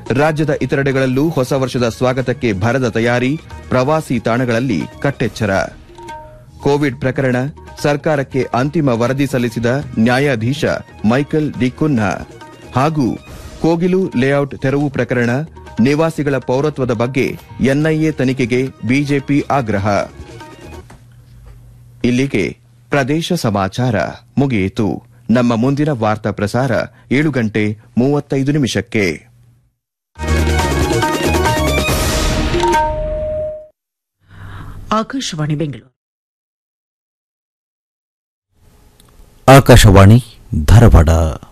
ರಾಜ್ಯದ ಇತರೆಡೆಗಳಲ್ಲೂ ಹೊಸ ವರ್ಷದ ಸ್ವಾಗತಕ್ಕೆ ಭರದ ತಯಾರಿ ಪ್ರವಾಸಿ ತಾಣಗಳಲ್ಲಿ ಕಟ್ಟೆಚ್ಚರ ಕೋವಿಡ್ ಪ್ರಕರಣ ಸರ್ಕಾರಕ್ಕೆ ಅಂತಿಮ ವರದಿ ಸಲ್ಲಿಸಿದ ನ್ಯಾಯಾಧೀಶ ಮೈಕಲ್ ಡಿ ಕುನ್ಹಾ ಹಾಗೂ ಕೋಗಿಲು ಲೇಔಟ್ ತೆರವು ಪ್ರಕರಣ ನಿವಾಸಿಗಳ ಪೌರತ್ವದ ಬಗ್ಗೆ ಎನ್ಐಎ ತನಿಖೆಗೆ ಬಿಜೆಪಿ ಆಗ್ರಹ ಇಲ್ಲಿಗೆ ಪ್ರದೇಶ ಸಮಾಚಾರ ಮುಗಿಯಿತು ನಮ್ಮ ಮುಂದಿನ ವಾರ್ತಾ ಪ್ರಸಾರ ಏಳು ಗಂಟೆ ಮೂವತ್ತೈದು ನಿಮಿಷಕ್ಕೆ ಆಕಾಶವಾಣಿ ಬೆಂಗಳೂರು ಆಕಾಶವಾಣಿ ಧಾರವಾಡ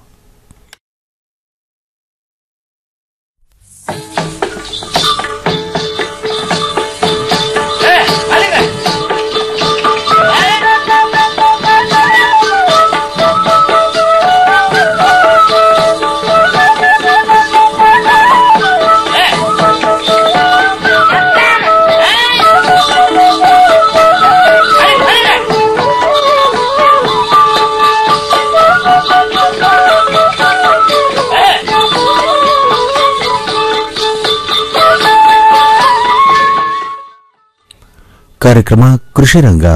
ಕಾರ್ಯಕ್ರಮ ಕೃಷಿ ರಂಗ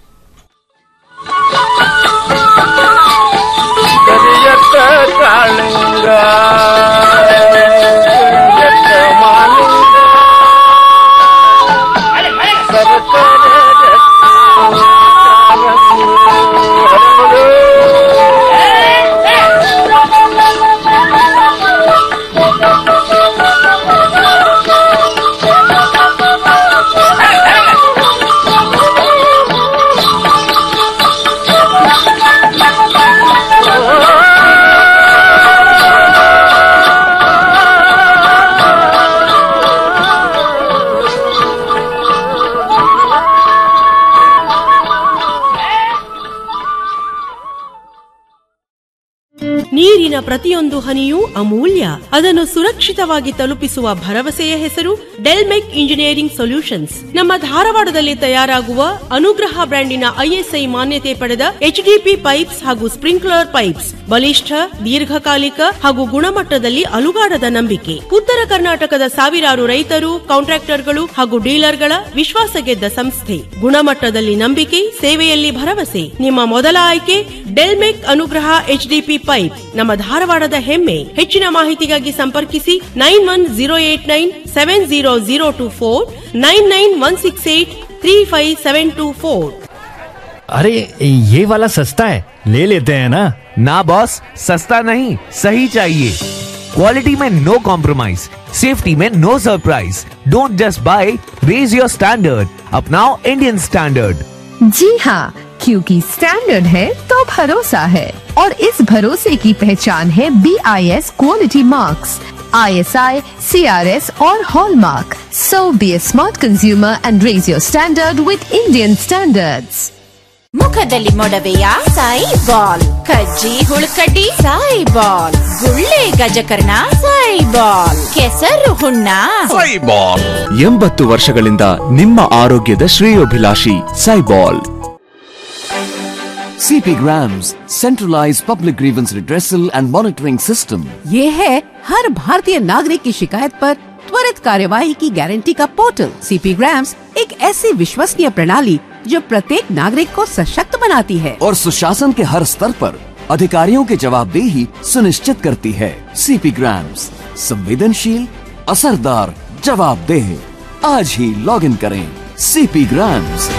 ಕರಿಯತ್ತ ಕಾಳಿಂಗ ಕರಿಯತ್ತ ಮಾಲಿಂಗ ಸರಸರ ರತ್ನ ಹರಳು. ನೀರಿನ ಪ್ರತಿಯೊಂದು ಹನಿಯೂ ಅಮೂಲ್ಯ ಅದನ್ನು ಸುರಕ್ಷಿತವಾಗಿ ತಲುಪಿಸುವ ಭರವಸೆಯ ಹೆಸರು ಡೆಲ್ಮೆಕ್ ಇಂಜಿನಿಯರಿಂಗ್ ಸೊಲ್ಯೂಷನ್ಸ್ ನಮ್ಮ ಧಾರವಾಡದಲ್ಲಿ ತಯಾರಾಗುವ ಅನುಗ್ರಹ ಬ್ರ್ಯಾಂಡಿನ ಐಎಸ್ಐ ಮಾನ್ಯತೆ ಪಡೆದ ಎಚ್ಡಿಪಿ ಪೈಪ್ಸ್ ಹಾಗೂ ಸ್ಪ್ರಿಂಕ್ಲರ್ ಪೈಪ್ಸ್ ಬಲಿಷ್ಠ ದೀರ್ಘಕಾಲಿಕ ಹಾಗೂ ಗುಣಮಟ್ಟದಲ್ಲಿ ಅಲುಗಾಡದ ನಂಬಿಕೆ ಉತ್ತರ ಕರ್ನಾಟಕದ ಸಾವಿರಾರು ರೈತರು ಕಾಂಟ್ರಾಕ್ಟರ್ಗಳು ಹಾಗೂ ಡೀಲರ್ಗಳ ವಿಶ್ವಾಸ ಗೆದ್ದ ಸಂಸ್ಥೆ ಗುಣಮಟ್ಟದಲ್ಲಿ ನಂಬಿಕೆ ಸೇವೆಯಲ್ಲಿ ಭರವಸೆ ನಿಮ್ಮ ಮೊದಲ ಆಯ್ಕೆ ಡೆಲ್ಮೆಕ್ ಅನುಗ್ರಹ ಎಚ್ಡಿಪಿ ಪೈಪ್ ನಮ್ಮ ಧಾರವಾಡದ ಹೆಮ್ಮೆ ಹೆಚ್ಚಿನ ಮಾಹಿತಿಗಾಗಿ ಸಂಪರ್ಕಿಸಿ nine one zero eight nine seven zero zero two four nine nine one six eight three five seven two four अरे ये वाला सस्ता है ले लेते हैं ना ना बॉस सस्ता नहीं सही चाहिए क्वालिटी में नो कॉम्प्रोमाइज सेफ्टी में no surprise don't just buy raise your standard अपनाओ इंडियन स्टैंडर्ड जी हाँ क्योंकि स्टैंडर्ड है तो भरोसा है और इस भरोसे की पहचान है B I S quality marks I S I C R S और hallmark so be a smart consumer and raise your standard with Indian standards ಮುಖದಲ್ಲಿ ಮೊಡವೆಯ ಸಾಯಿ ಬಾಲ್ ಕಜ್ಜಿ ಹುಳುಕಡ್ಡಿ ಸಾಯಿ ಬಾಲ್ ಗುಳ್ಳೆ ಗಜಕರ್ಣ ಸಾಯಿ ಬಾಲ್ ಕೆಸರು ಹುಣ್ಣ ಎಂಬತ್ತು ವರ್ಷಗಳಿಂದ ನಿಮ್ಮ ಆರೋಗ್ಯದ ಶ್ರೇಯೋಭಿಲಾಷಿ ಸೈಬಾಲ್ CP Grams, centralized public grievance redressal and monitoring system. ये है हर भारतीय नागरिक की शिकायत पर त्वरित कार्यवाही की गारंटी का पोर्टल सीपी ग्राम्स एक ऐसी विश्वसनीय प्रणाली जो प्रत्येक नागरिक को सशक्त बनाती है और सुशासन के हर स्तर पर अधिकारियों की जवाबदेही सुनिश्चित करती है सीपी ग्राम्स संवेदनशील असरदार जवाबदेह आज ही लॉग इन करें सीपी ग्राम्स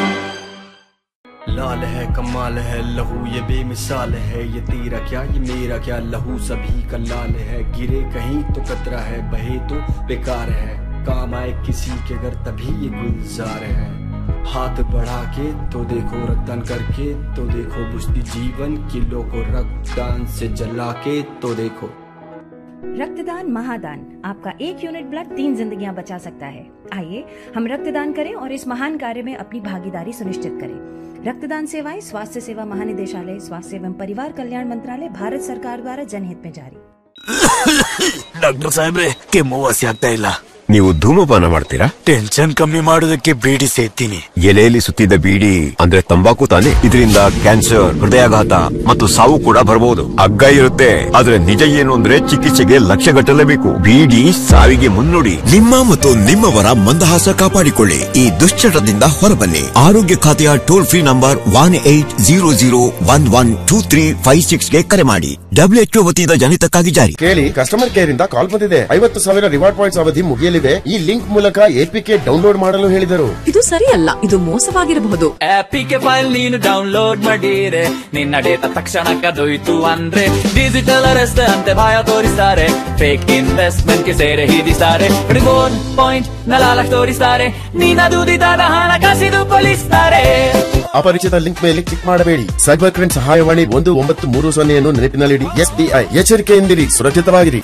लाल है कमाल है लहू ये बेमिसाल है ये तेरा क्या ये मेरा क्या लहू सभी का लाल है गिरे कहीं तो कतरा है बहे तो बेकार है काम आए किसी के घर तभी ये गुलजार है हाथ बढ़ा के तो देखो रक्तदान करके तो देखो बुझती जीवन किलो को रक्तदान से जला के तो देखो रक्तदान महादान आपका एक यूनिट ब्लड तीन जिंदगियां बचा सकता है आइए हम रक्तदान करें और इस महान कार्य में अपनी भागीदारी सुनिश्चित करें रक्तदान सेवाएं स्वास्थ्य सेवा महानिदेशालय स्वास्थ्य एवं परिवार कल्याण मंत्रालय भारत सरकार द्वारा जनहित में जारी ಡಾಕ್ಟರ್ ಸಾಹೇಬ್ರೆ ಕೆಮ್ಮು ವಾಸಿ ಆಗ್ತಾ ಇಲ್ಲ ನೀವು ಧೂಮಪಾನ ಮಾಡ್ತೀರಾ ಟೆನ್ಷನ್ ಕಮ್ಮಿ ಮಾಡೋದಕ್ಕೆ ಬೀಡಿ ಸೇತೀನಿ ಎಲೆಯಲ್ಲಿ ಸುತ್ತಿದ್ದ ಬೀಡಿ ಅಂದ್ರೆ ತಂಬಾಕು ತಾನೆ ಇದರಿಂದ ಕ್ಯಾನ್ಸರ್ ಹೃದಯಾಘಾತ ಮತ್ತು ಸಾವು ಕೂಡ ಬರಬಹುದು ಅಗ್ಗ ಇರುತ್ತೆ ಆದ್ರೆ ನಿಜ ಏನು ಅಂದ್ರೆ ಚಿಕಿತ್ಸೆಗೆ ಲಕ್ಷ ಗಟ್ಟಲೇಬೇಕು ಬೀಡಿ ಸಾವಿಗೆ ಮುನ್ನುಡಿ ನಿಮ್ಮ ಮತ್ತು ನಿಮ್ಮವರ ಮಂದಹಾಸ ಕಾಪಾಡಿಕೊಳ್ಳಿ ಈ ದುಶ್ಚಟದಿಂದ ಹೊರಬನ್ನಿ ಆರೋಗ್ಯ ಖಾತೆಯ toll free number one eight zero zero one one two three five six ಗೆ ಕರೆ ಮಾಡಿ ಡಬ್ಲ್ಯೂಎಚ್ಒ ವತಿಯಿಂದ ಜನಿತಕ್ಕಾಗಿ ಜಾರಿ ಕೇಳಿ ಕಸ್ಟಮರ್ ಕೇರ್ ಇಂದ ಕಾಲ್ ಬಂದಿದೆ ಐವತ್ತು ಸಾವಿರ ರಿವಾರ್ಡ್ ಪಾಯಿಂಟ್ಸ್ ಅವಧಿ ಮುಗಿಯಲಿದೆ ಈ ಲಿಂಕ್ ಮೂಲಕ ಎಪಿಕೆ ಡೌನ್ಲೋಡ್ ಮಾಡಲು ಹೇಳಿದರು ಇದು ಸರಿಯಲ್ಲ ಇದು ಮೋಸವಾಗಿರಬಹುದು ಆಪಿಗೆ ಫೈಲ್ ನೀನು ಡೌನ್ಲೋಡ್ ಮಾಡಿರೆ ನಿನ್ನ ಡೇಟಾ ತಕ್ಷಣ ಕದೊಯ್ತು ಅಂದ್ರೆ ಡಿಜಿಟಲ್ ಅರೆಸ್ಟ್ ಅಂತೆ ಭಯ ತೋರಿಸ್ತಾರೆ ಫೇಕ್ ಇನ್ವೆಸ್ಟ್ಮೆಂಟ್ ಗೆ ಸೇರೆ ಹಿಡಿಸ್ತಾರೆ ರಿವೋರ್ಡ್ ಪಾಯಿಂಟ್ ನಲಾಲಕ್ ತೋರಿಸ್ತಾರೆ ನೀನ ದುಡಿದಾದ ಹಣ ಕಸಿದು ಕೊಲಿಸ್ತಾರೆ ಅಪರಿಚಿತ ಲಿಂಕ್ ಮೇಲೆ ಕ್ಲಿಕ್ ಮಾಡಬೇಡಿ ಸೈಬರ್ ಕ್ರೈಮ್ ಸಹಾಯವಾಣಿ ಒಂದು ಒಂಬತ್ತು ಮೂರು ಸೊನ್ನೆಯನ್ನು ನೆನಪಿನಲ್ಲಿಡಿ ಎಸ್ಬಿಐ ಎಚ್ಚರಿಕೆಯಿಂದಿರಿ ಸುರಕ್ಷಿತವಾಗಿರಿ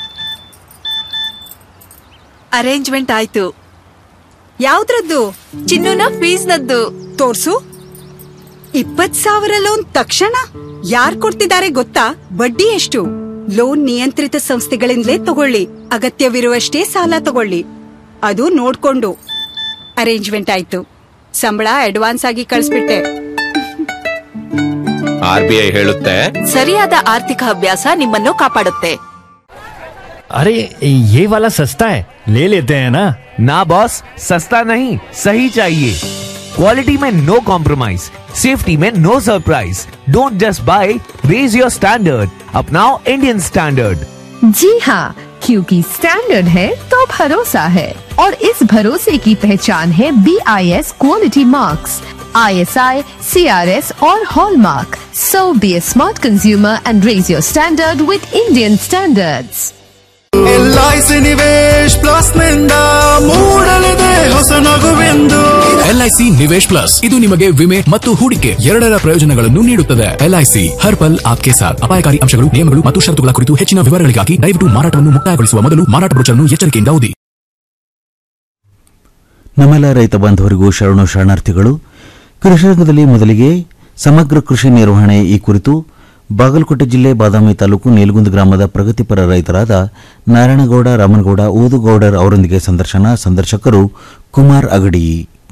ಅರೇಂಜ್ಮೆಂಟ್ ಆಯ್ತು ಯಾವ್ದ್ರದ್ದು ಚಿನ್ನುನ ಫೀಸ್ನದ್ದು ತೋರ್ಸು ಇಪ್ಪತ್ ಸಾವಿರ ಲೋನ್ ತಕ್ಷಣ ಯಾರ್ ಕೊಡ್ತಿದ್ದಾರೆ ಗೊತ್ತಾ ಬಡ್ಡಿ ಎಷ್ಟು ಲೋನ್ ನಿಯಂತ್ರಿತ ಸಂಸ್ಥೆಗಳಿಂದಲೇ ತಗೊಳ್ಳಿ ಅಗತ್ಯವಿರುವಷ್ಟೇ ಸಾಲ ತಗೊಳ್ಳಿ ಅದು ನೋಡ್ಕೊಂಡು ಅರೇಂಜ್ಮೆಂಟ್ ಆಯ್ತು ಸಂಬಳ ಅಡ್ವಾನ್ಸ್ ಆಗಿ ಕಳಿಸ್ಬಿಟ್ಟೆ ಆರ್ ಬಿ ಐ ಹೇಳುತ್ತೆ ಸರಿಯಾದ ಆರ್ಥಿಕ ಅಭ್ಯಾಸ ನಿಮ್ಮನ್ನು ಕಾಪಾಡುತ್ತೆ अरे ये वाला सस्ता है ले लेते हैं ना ना बॉस सस्ता नहीं सही चाहिए क्वालिटी में नो कॉम्प्रोमाइज सेफ्टी में no surprise don't just buy raise your standard अपनाओ इंडियन स्टैंडर्ड जी हाँ क्योंकि स्टैंडर्ड है तो भरोसा है और इस भरोसे की पहचान है B I S quality marks I S I C R S और hallmark so be a smart consumer and raise your standard with Indian standards LIC Nivesh plus ನಿಂದ ಮೂಡಲಿದೆ ಹೊಸ ನಗುವೆಂದು ಎಲ್ಐಸಿ ನಿವೇಶ್ ಪ್ಲಸ್ ಇದು ನಿಮಗೆ ವಿಮೆ ಮತ್ತು ಹೂಡಿಕೆ ಎರಡರ ಪ್ರಯೋಜನಗಳನ್ನು ನೀಡುತ್ತದೆ ಎಲ್ಐಸಿ ಹರ್ ಪಲ್ ಆಪ್ಕೆ ಸಾಥ್ ಅಪಾಯಕಾರಿ ಅಂಶಗಳು ನಿಯಮಗಳು ಮತ್ತು ಷರತ್ತುಗಳ ಕುರಿತು ಹೆಚ್ಚಿನ ವಿವರಗಳಿಗಾಗಿ ದಯವಿಟ್ಟು ಮಾರಾಟವನ್ನು ಮುಕ್ತಾಯಗೊಳಿಸುವ ಮೊದಲು ಮಾರಾಟ ಬ್ರೋಚರ್ನ್ನು ಎಚ್ಚರಿಕೆಯಿಂದ ಓದಿ ನಮ್ಮೆಲ್ಲ ರೈತ ಬಾಂಧವರಿಗೂ ಶರಣು ಶರಣಾರ್ಥಿಗಳು ಕೃಷಿ ರಂಗದಲ್ಲಿ ಮೊದಲಿಗೆ ಸಮಗ್ರ ಕೃಷಿ ನಿರ್ವಹಣೆ ಈ ಕುರಿತು ಬಾಗಲಕೋಟೆ ಜಿಲ್ಲೆ ಬಾದಾಮಿ ತಾಲೂಕು ನೀಲಗುಂದ ಗ್ರಾಮದ ಪ್ರಗತಿಪರ ರೈತರಾದ ನಾರಾಯಣಗೌಡ ರಾಮನಗೌಡ ಓದುಗೌಡರ್ ಅವರೊಂದಿಗೆ ಸಂದರ್ಶನ ಸಂದರ್ಶಕರು ಕುಮಾರ್ ಅಗಡಿ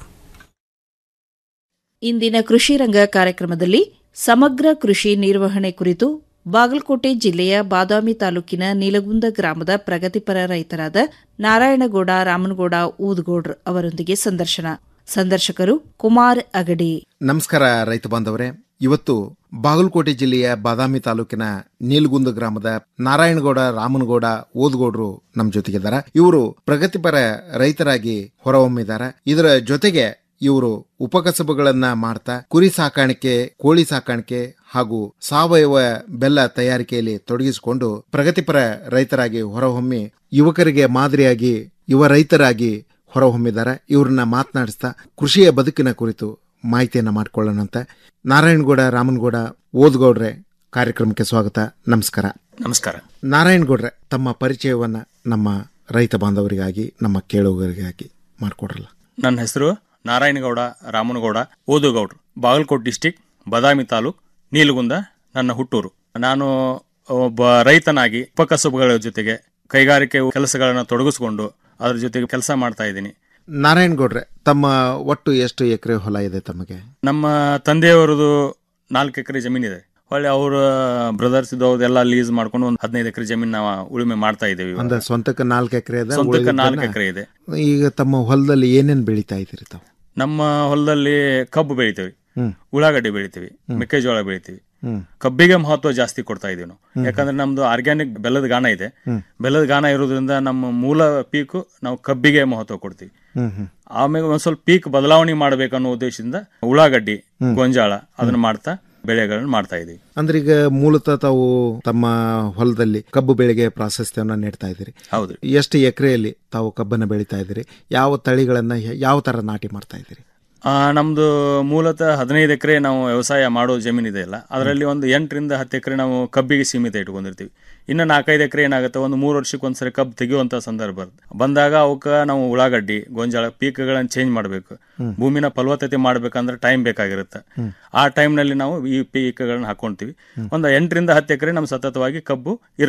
ಇಂದಿನ ಕೃಷಿ ರಂಗ ಕಾರ್ಯಕ್ರಮದಲ್ಲಿ ಸಮಗ್ರ ಕೃಷಿ ನಿರ್ವಹಣೆ ಕುರಿತು ಬಾಗಲಕೋಟೆ ಜಿಲ್ಲೆಯ ಬಾದಾಮಿ ತಾಲೂಕಿನ ನೀಲಗುಂದ ಗ್ರಾಮದ ಪ್ರಗತಿಪರ ರೈತರಾದ ನಾರಾಯಣಗೌಡ ರಾಮನಗೌಡ ಊದಗೌಡ್ರ ಅವರೊಂದಿಗೆ ಸಂದರ್ಶನ ಸಂದರ್ಶಕರು ಕುಮಾರ್ ಅಗಡಿ ನಮಸ್ಕಾರ ರೈತ ಬಾಂಧವರೇ ಇವತ್ತು ಬಾಗಲಕೋಟೆ ಜಿಲ್ಲೆಯ ಬಾದಾಮಿ ತಾಲೂಕಿನ ನೀಲಗುಂದ ಗ್ರಾಮದ ನಾರಾಯಣಗೌಡ ರಾಮನಗೌಡ ಓದ್ಗೌಡ್ರು ನಮ್ಮ ಜೊತೆಗಿದ್ದಾರೆ ಇವರು ಪ್ರಗತಿಪರ ರೈತರಾಗಿ ಹೊರಹೊಮ್ಮಿದ್ದಾರೆ ಇದರ ಜೊತೆಗೆ ಇವರು ಉಪಕಸಬುಗಳನ್ನ ಮಾಡ್ತಾ ಕುರಿ ಸಾಕಾಣಿಕೆ ಕೋಳಿ ಸಾಕಾಣಿಕೆ ಹಾಗೂ ಸಾವಯವ ಬೆಲ್ಲ ತಯಾರಿಕೆಯಲ್ಲಿ ತೊಡಗಿಸಿಕೊಂಡು ಪ್ರಗತಿಪರ ರೈತರಾಗಿ ಹೊರಹೊಮ್ಮಿ ಯುವಕರಿಗೆ ಮಾದರಿಯಾಗಿ ಯುವ ರೈತರಾಗಿ ಹೊರಹೊಮ್ಮಿದ್ದಾರೆ ಇವ್ರನ್ನ ಮಾತನಾಡಿಸ್ತಾ ಕೃಷಿಯ ಬದುಕಿನ ಕುರಿತು ಮಾಹಿತಿಯನ್ನ ಮಾಡಿಕೊಳ್ಳೋಣಂತ ನಾರಾಯಣಗೌಡ ರಾಮನಗೌಡ ಓದ್ಗೌಡ್ರೆ ಕಾರ್ಯಕ್ರಮಕ್ಕೆ ಸ್ವಾಗತ ನಮಸ್ಕಾರ ನಮಸ್ಕಾರ ನಾರಾಯಣಗೌಡ್ರೆ ತಮ್ಮ ಪರಿಚಯವನ್ನ ನಮ್ಮ ರೈತ ಬಾಂಧವರಿಗಾಗಿ ನಮ್ಮ ಕೇಳುಗರಿಗಾಗಿ ಮಾಡಿಕೊಡ್ರಲ್ಲ ನನ್ನ ಹೆಸರು ನಾರಾಯಣಗೌಡ ರಾಮನಗೌಡ ಓದುಗೌಡ್ರು ಬಾಗಲಕೋಟ್ ಡಿಸ್ಟಿಕ್ ಬಾದಾಮಿ ತಾಲೂಕ್ ನೀಲಗುಂದ ನನ್ನ ಹುಟ್ಟೂರು ನಾನು ಒಬ್ಬ ರೈತನಾಗಿ ಉಪಕಸಬುಗಳ ಜೊತೆಗೆ ಕೈಗಾರಿಕೆ ಕೆಲಸಗಳನ್ನು ತೊಡಗಿಸಿಕೊಂಡು ಅದ್ರ ಜೊತೆಗೆ ಕೆಲಸ ಮಾಡ್ತಾ ಇದ್ದೀನಿ ನಾರಾಯಣಗೌಡ್ರೆ ತಮ್ಮ ಒಟ್ಟು ಎಷ್ಟು ಎಕರೆ ಹೊಲ ಇದೆ ತಮಗೆ ನಮ್ಮ ತಂದೆಯವರದು ನಾಲ್ಕು ಎಕರೆ ಜಮೀನಿದೆ ಹೊಳ್ಳಿ ಅವ್ರ ಬ್ರದರ್ಸ್ ಎಲ್ಲ ಲೀಸ್ ಮಾಡ್ಕೊಂಡು ಒಂದು ಹದಿನೈದು ಎಕರೆ ಜಮೀನು ನಾವು ಉಳುಮೆ ಮಾಡ್ತಾ ಇದ್ದೀವಿ ಇವಾಗ. ಅಂದ್ರೆ ಸ್ವಂತಕ್ಕೆ ನಾಲ್ಕು ಎಕರೆ ಇದೆ ಸ್ವಂತಕ್ಕೆ ಉಳಿದಿದ್ದನ್ನ ನಾಲ್ಕು ಎಕರೆ ಇದೆ ಈಗ ತಮ್ಮ ಹೊಲದಲ್ಲಿ ಏನೇನ್ ಬೆಳಿತಾ ಇದ್ದೀರಿ ತಾವು ನಮ್ಮ ಹೊಲದಲ್ಲಿ ಕಬ್ಬು ಬೆಳಿತೀವಿ ಹ್ಮ್. ಉಳ್ಳಾಗಡ್ಡಿ ಬೆಳಿತೀವಿ ಮೆಕ್ಕೆಜೋಳ ಬೆಳಿತೀವಿ ಹ್ಮ್. ಕಬ್ಬಿಗೆ ಮಹತ್ವ ಜಾಸ್ತಿ ಕೊಡ್ತಾ ಇದೀವಿ ನಾವು ಹ್ಮ್. ಯಾಕಂದ್ರೆ ನಮ್ದು ಆರ್ಗ್ಯಾನಿಕ್ ಬೆಲ್ಲದ ಗಾಣ ಇದೆ ಹ್ಮ್. ಬೆಲ್ಲದ ಗಾಣ ಇರೋದ್ರಿಂದ ನಮ್ಮ ಮೂಲ ಪೀಕು ನಾವು ಕಬ್ಬಿಗೆ ಮಹತ್ವ ಕೊಡ್ತೀವಿ ಹ್ಮ್ ಹ್ಮ್ ಆಮೇಲೆ ಒಂದ್ ಸ್ವಲ್ಪ ಪೀಕ್ ಬದಲಾವಣೆ ಮಾಡ್ಬೇಕನ್ನೋ ಉದ್ದೇಶದಿಂದ ಉಳ್ಳಾಗಡ್ಡಿ ಹ್ಮ್. ಗೊಂಜಾಳ ಅದನ್ನ ಮಾಡ್ತಾ ಬೆಳೆಗಳನ್ನ ಮಾಡ್ತಾ ಇದೀವಿ ಅಂದ್ರೆ ಈಗ ಮೂಲತಃ ತಾವು ತಮ್ಮ ಹೊಲದಲ್ಲಿ ಕಬ್ಬು ಬೆಳೆಗೆ ಪ್ರಾಶಸ್ತ್ಯವನ್ನ ನೀಡ್ತಾ ಇದ್ದೀರಿ ಹೌದು ಎಷ್ಟು ಎಕರೆಯಲ್ಲಿ ತಾವು ಕಬ್ಬನ್ನ ಬೆಳಿತಾ ಇದ್ದೀರಿ ಯಾವ ತಳಿಗಳನ್ನ ಯಾವ ತರ ನಾಟಿ ಮಾಡ್ತಾ ಇದ್ದೀರಿ ಆ, ನಮ್ದು ಮೂಲತಃ ಹದಿನೈದು ಎಕರೆ ನಾವು ವ್ಯವಸಾಯ ಮಾಡೋ ಜಮೀನು ಇದೆ ಅಲ್ಲ ಅದರಲ್ಲಿ ಒಂದು ಎಂಟರಿಂದ ಹತ್ತು ಎಕರೆ ನಾವು ಕಬ್ಬಿಗೆ ಸೀಮಿತ ಇಟ್ಕೊಂಡಿರ್ತೀವಿ ಇನ್ನು ನಾಲ್ಕೈದು ಎಕರೆ ಏನಾಗುತ್ತೆ ಒಂದು ಮೂರು ವರ್ಷಕ್ಕೆ ಒಂದ್ಸರಿ ಕಬ್ಬು ತೆಗೆಯುವಂತ ಸಂದರ್ಭ ಬರುತ್ತೆ ಬಂದಾಗ ಅವಕ್ಕೆ ನಾವು ಉಳ್ಳಾಗಡ್ಡಿ ಗೊಂಜಾಳ ಪೀಕ್ಗಳನ್ನ ಚೇಂಜ್ ಮಾಡಬೇಕು ಹ್ಮ್. ಭೂಮಿನ ಫಲವತ್ತತೆ ಮಾಡ್ಬೇಕಂದ್ರೆ ಟೈಮ್ ಬೇಕಾಗಿರುತ್ತೆ ಹ್ಮ್. ಆ ಟೈಮ್ನಲ್ಲಿ ನಾವು ಈ ಪೀಕ್ಗಳನ್ನ ಹಾಕೊಂತೀವಿ ಒಂದು ಎಂಟರಿಂದ ಹತ್ತು ಎಕರೆ ನಮ್ಮ ಸತತವಾಗಿ ಕಬ್ಬು ಇರುತ್ತೆ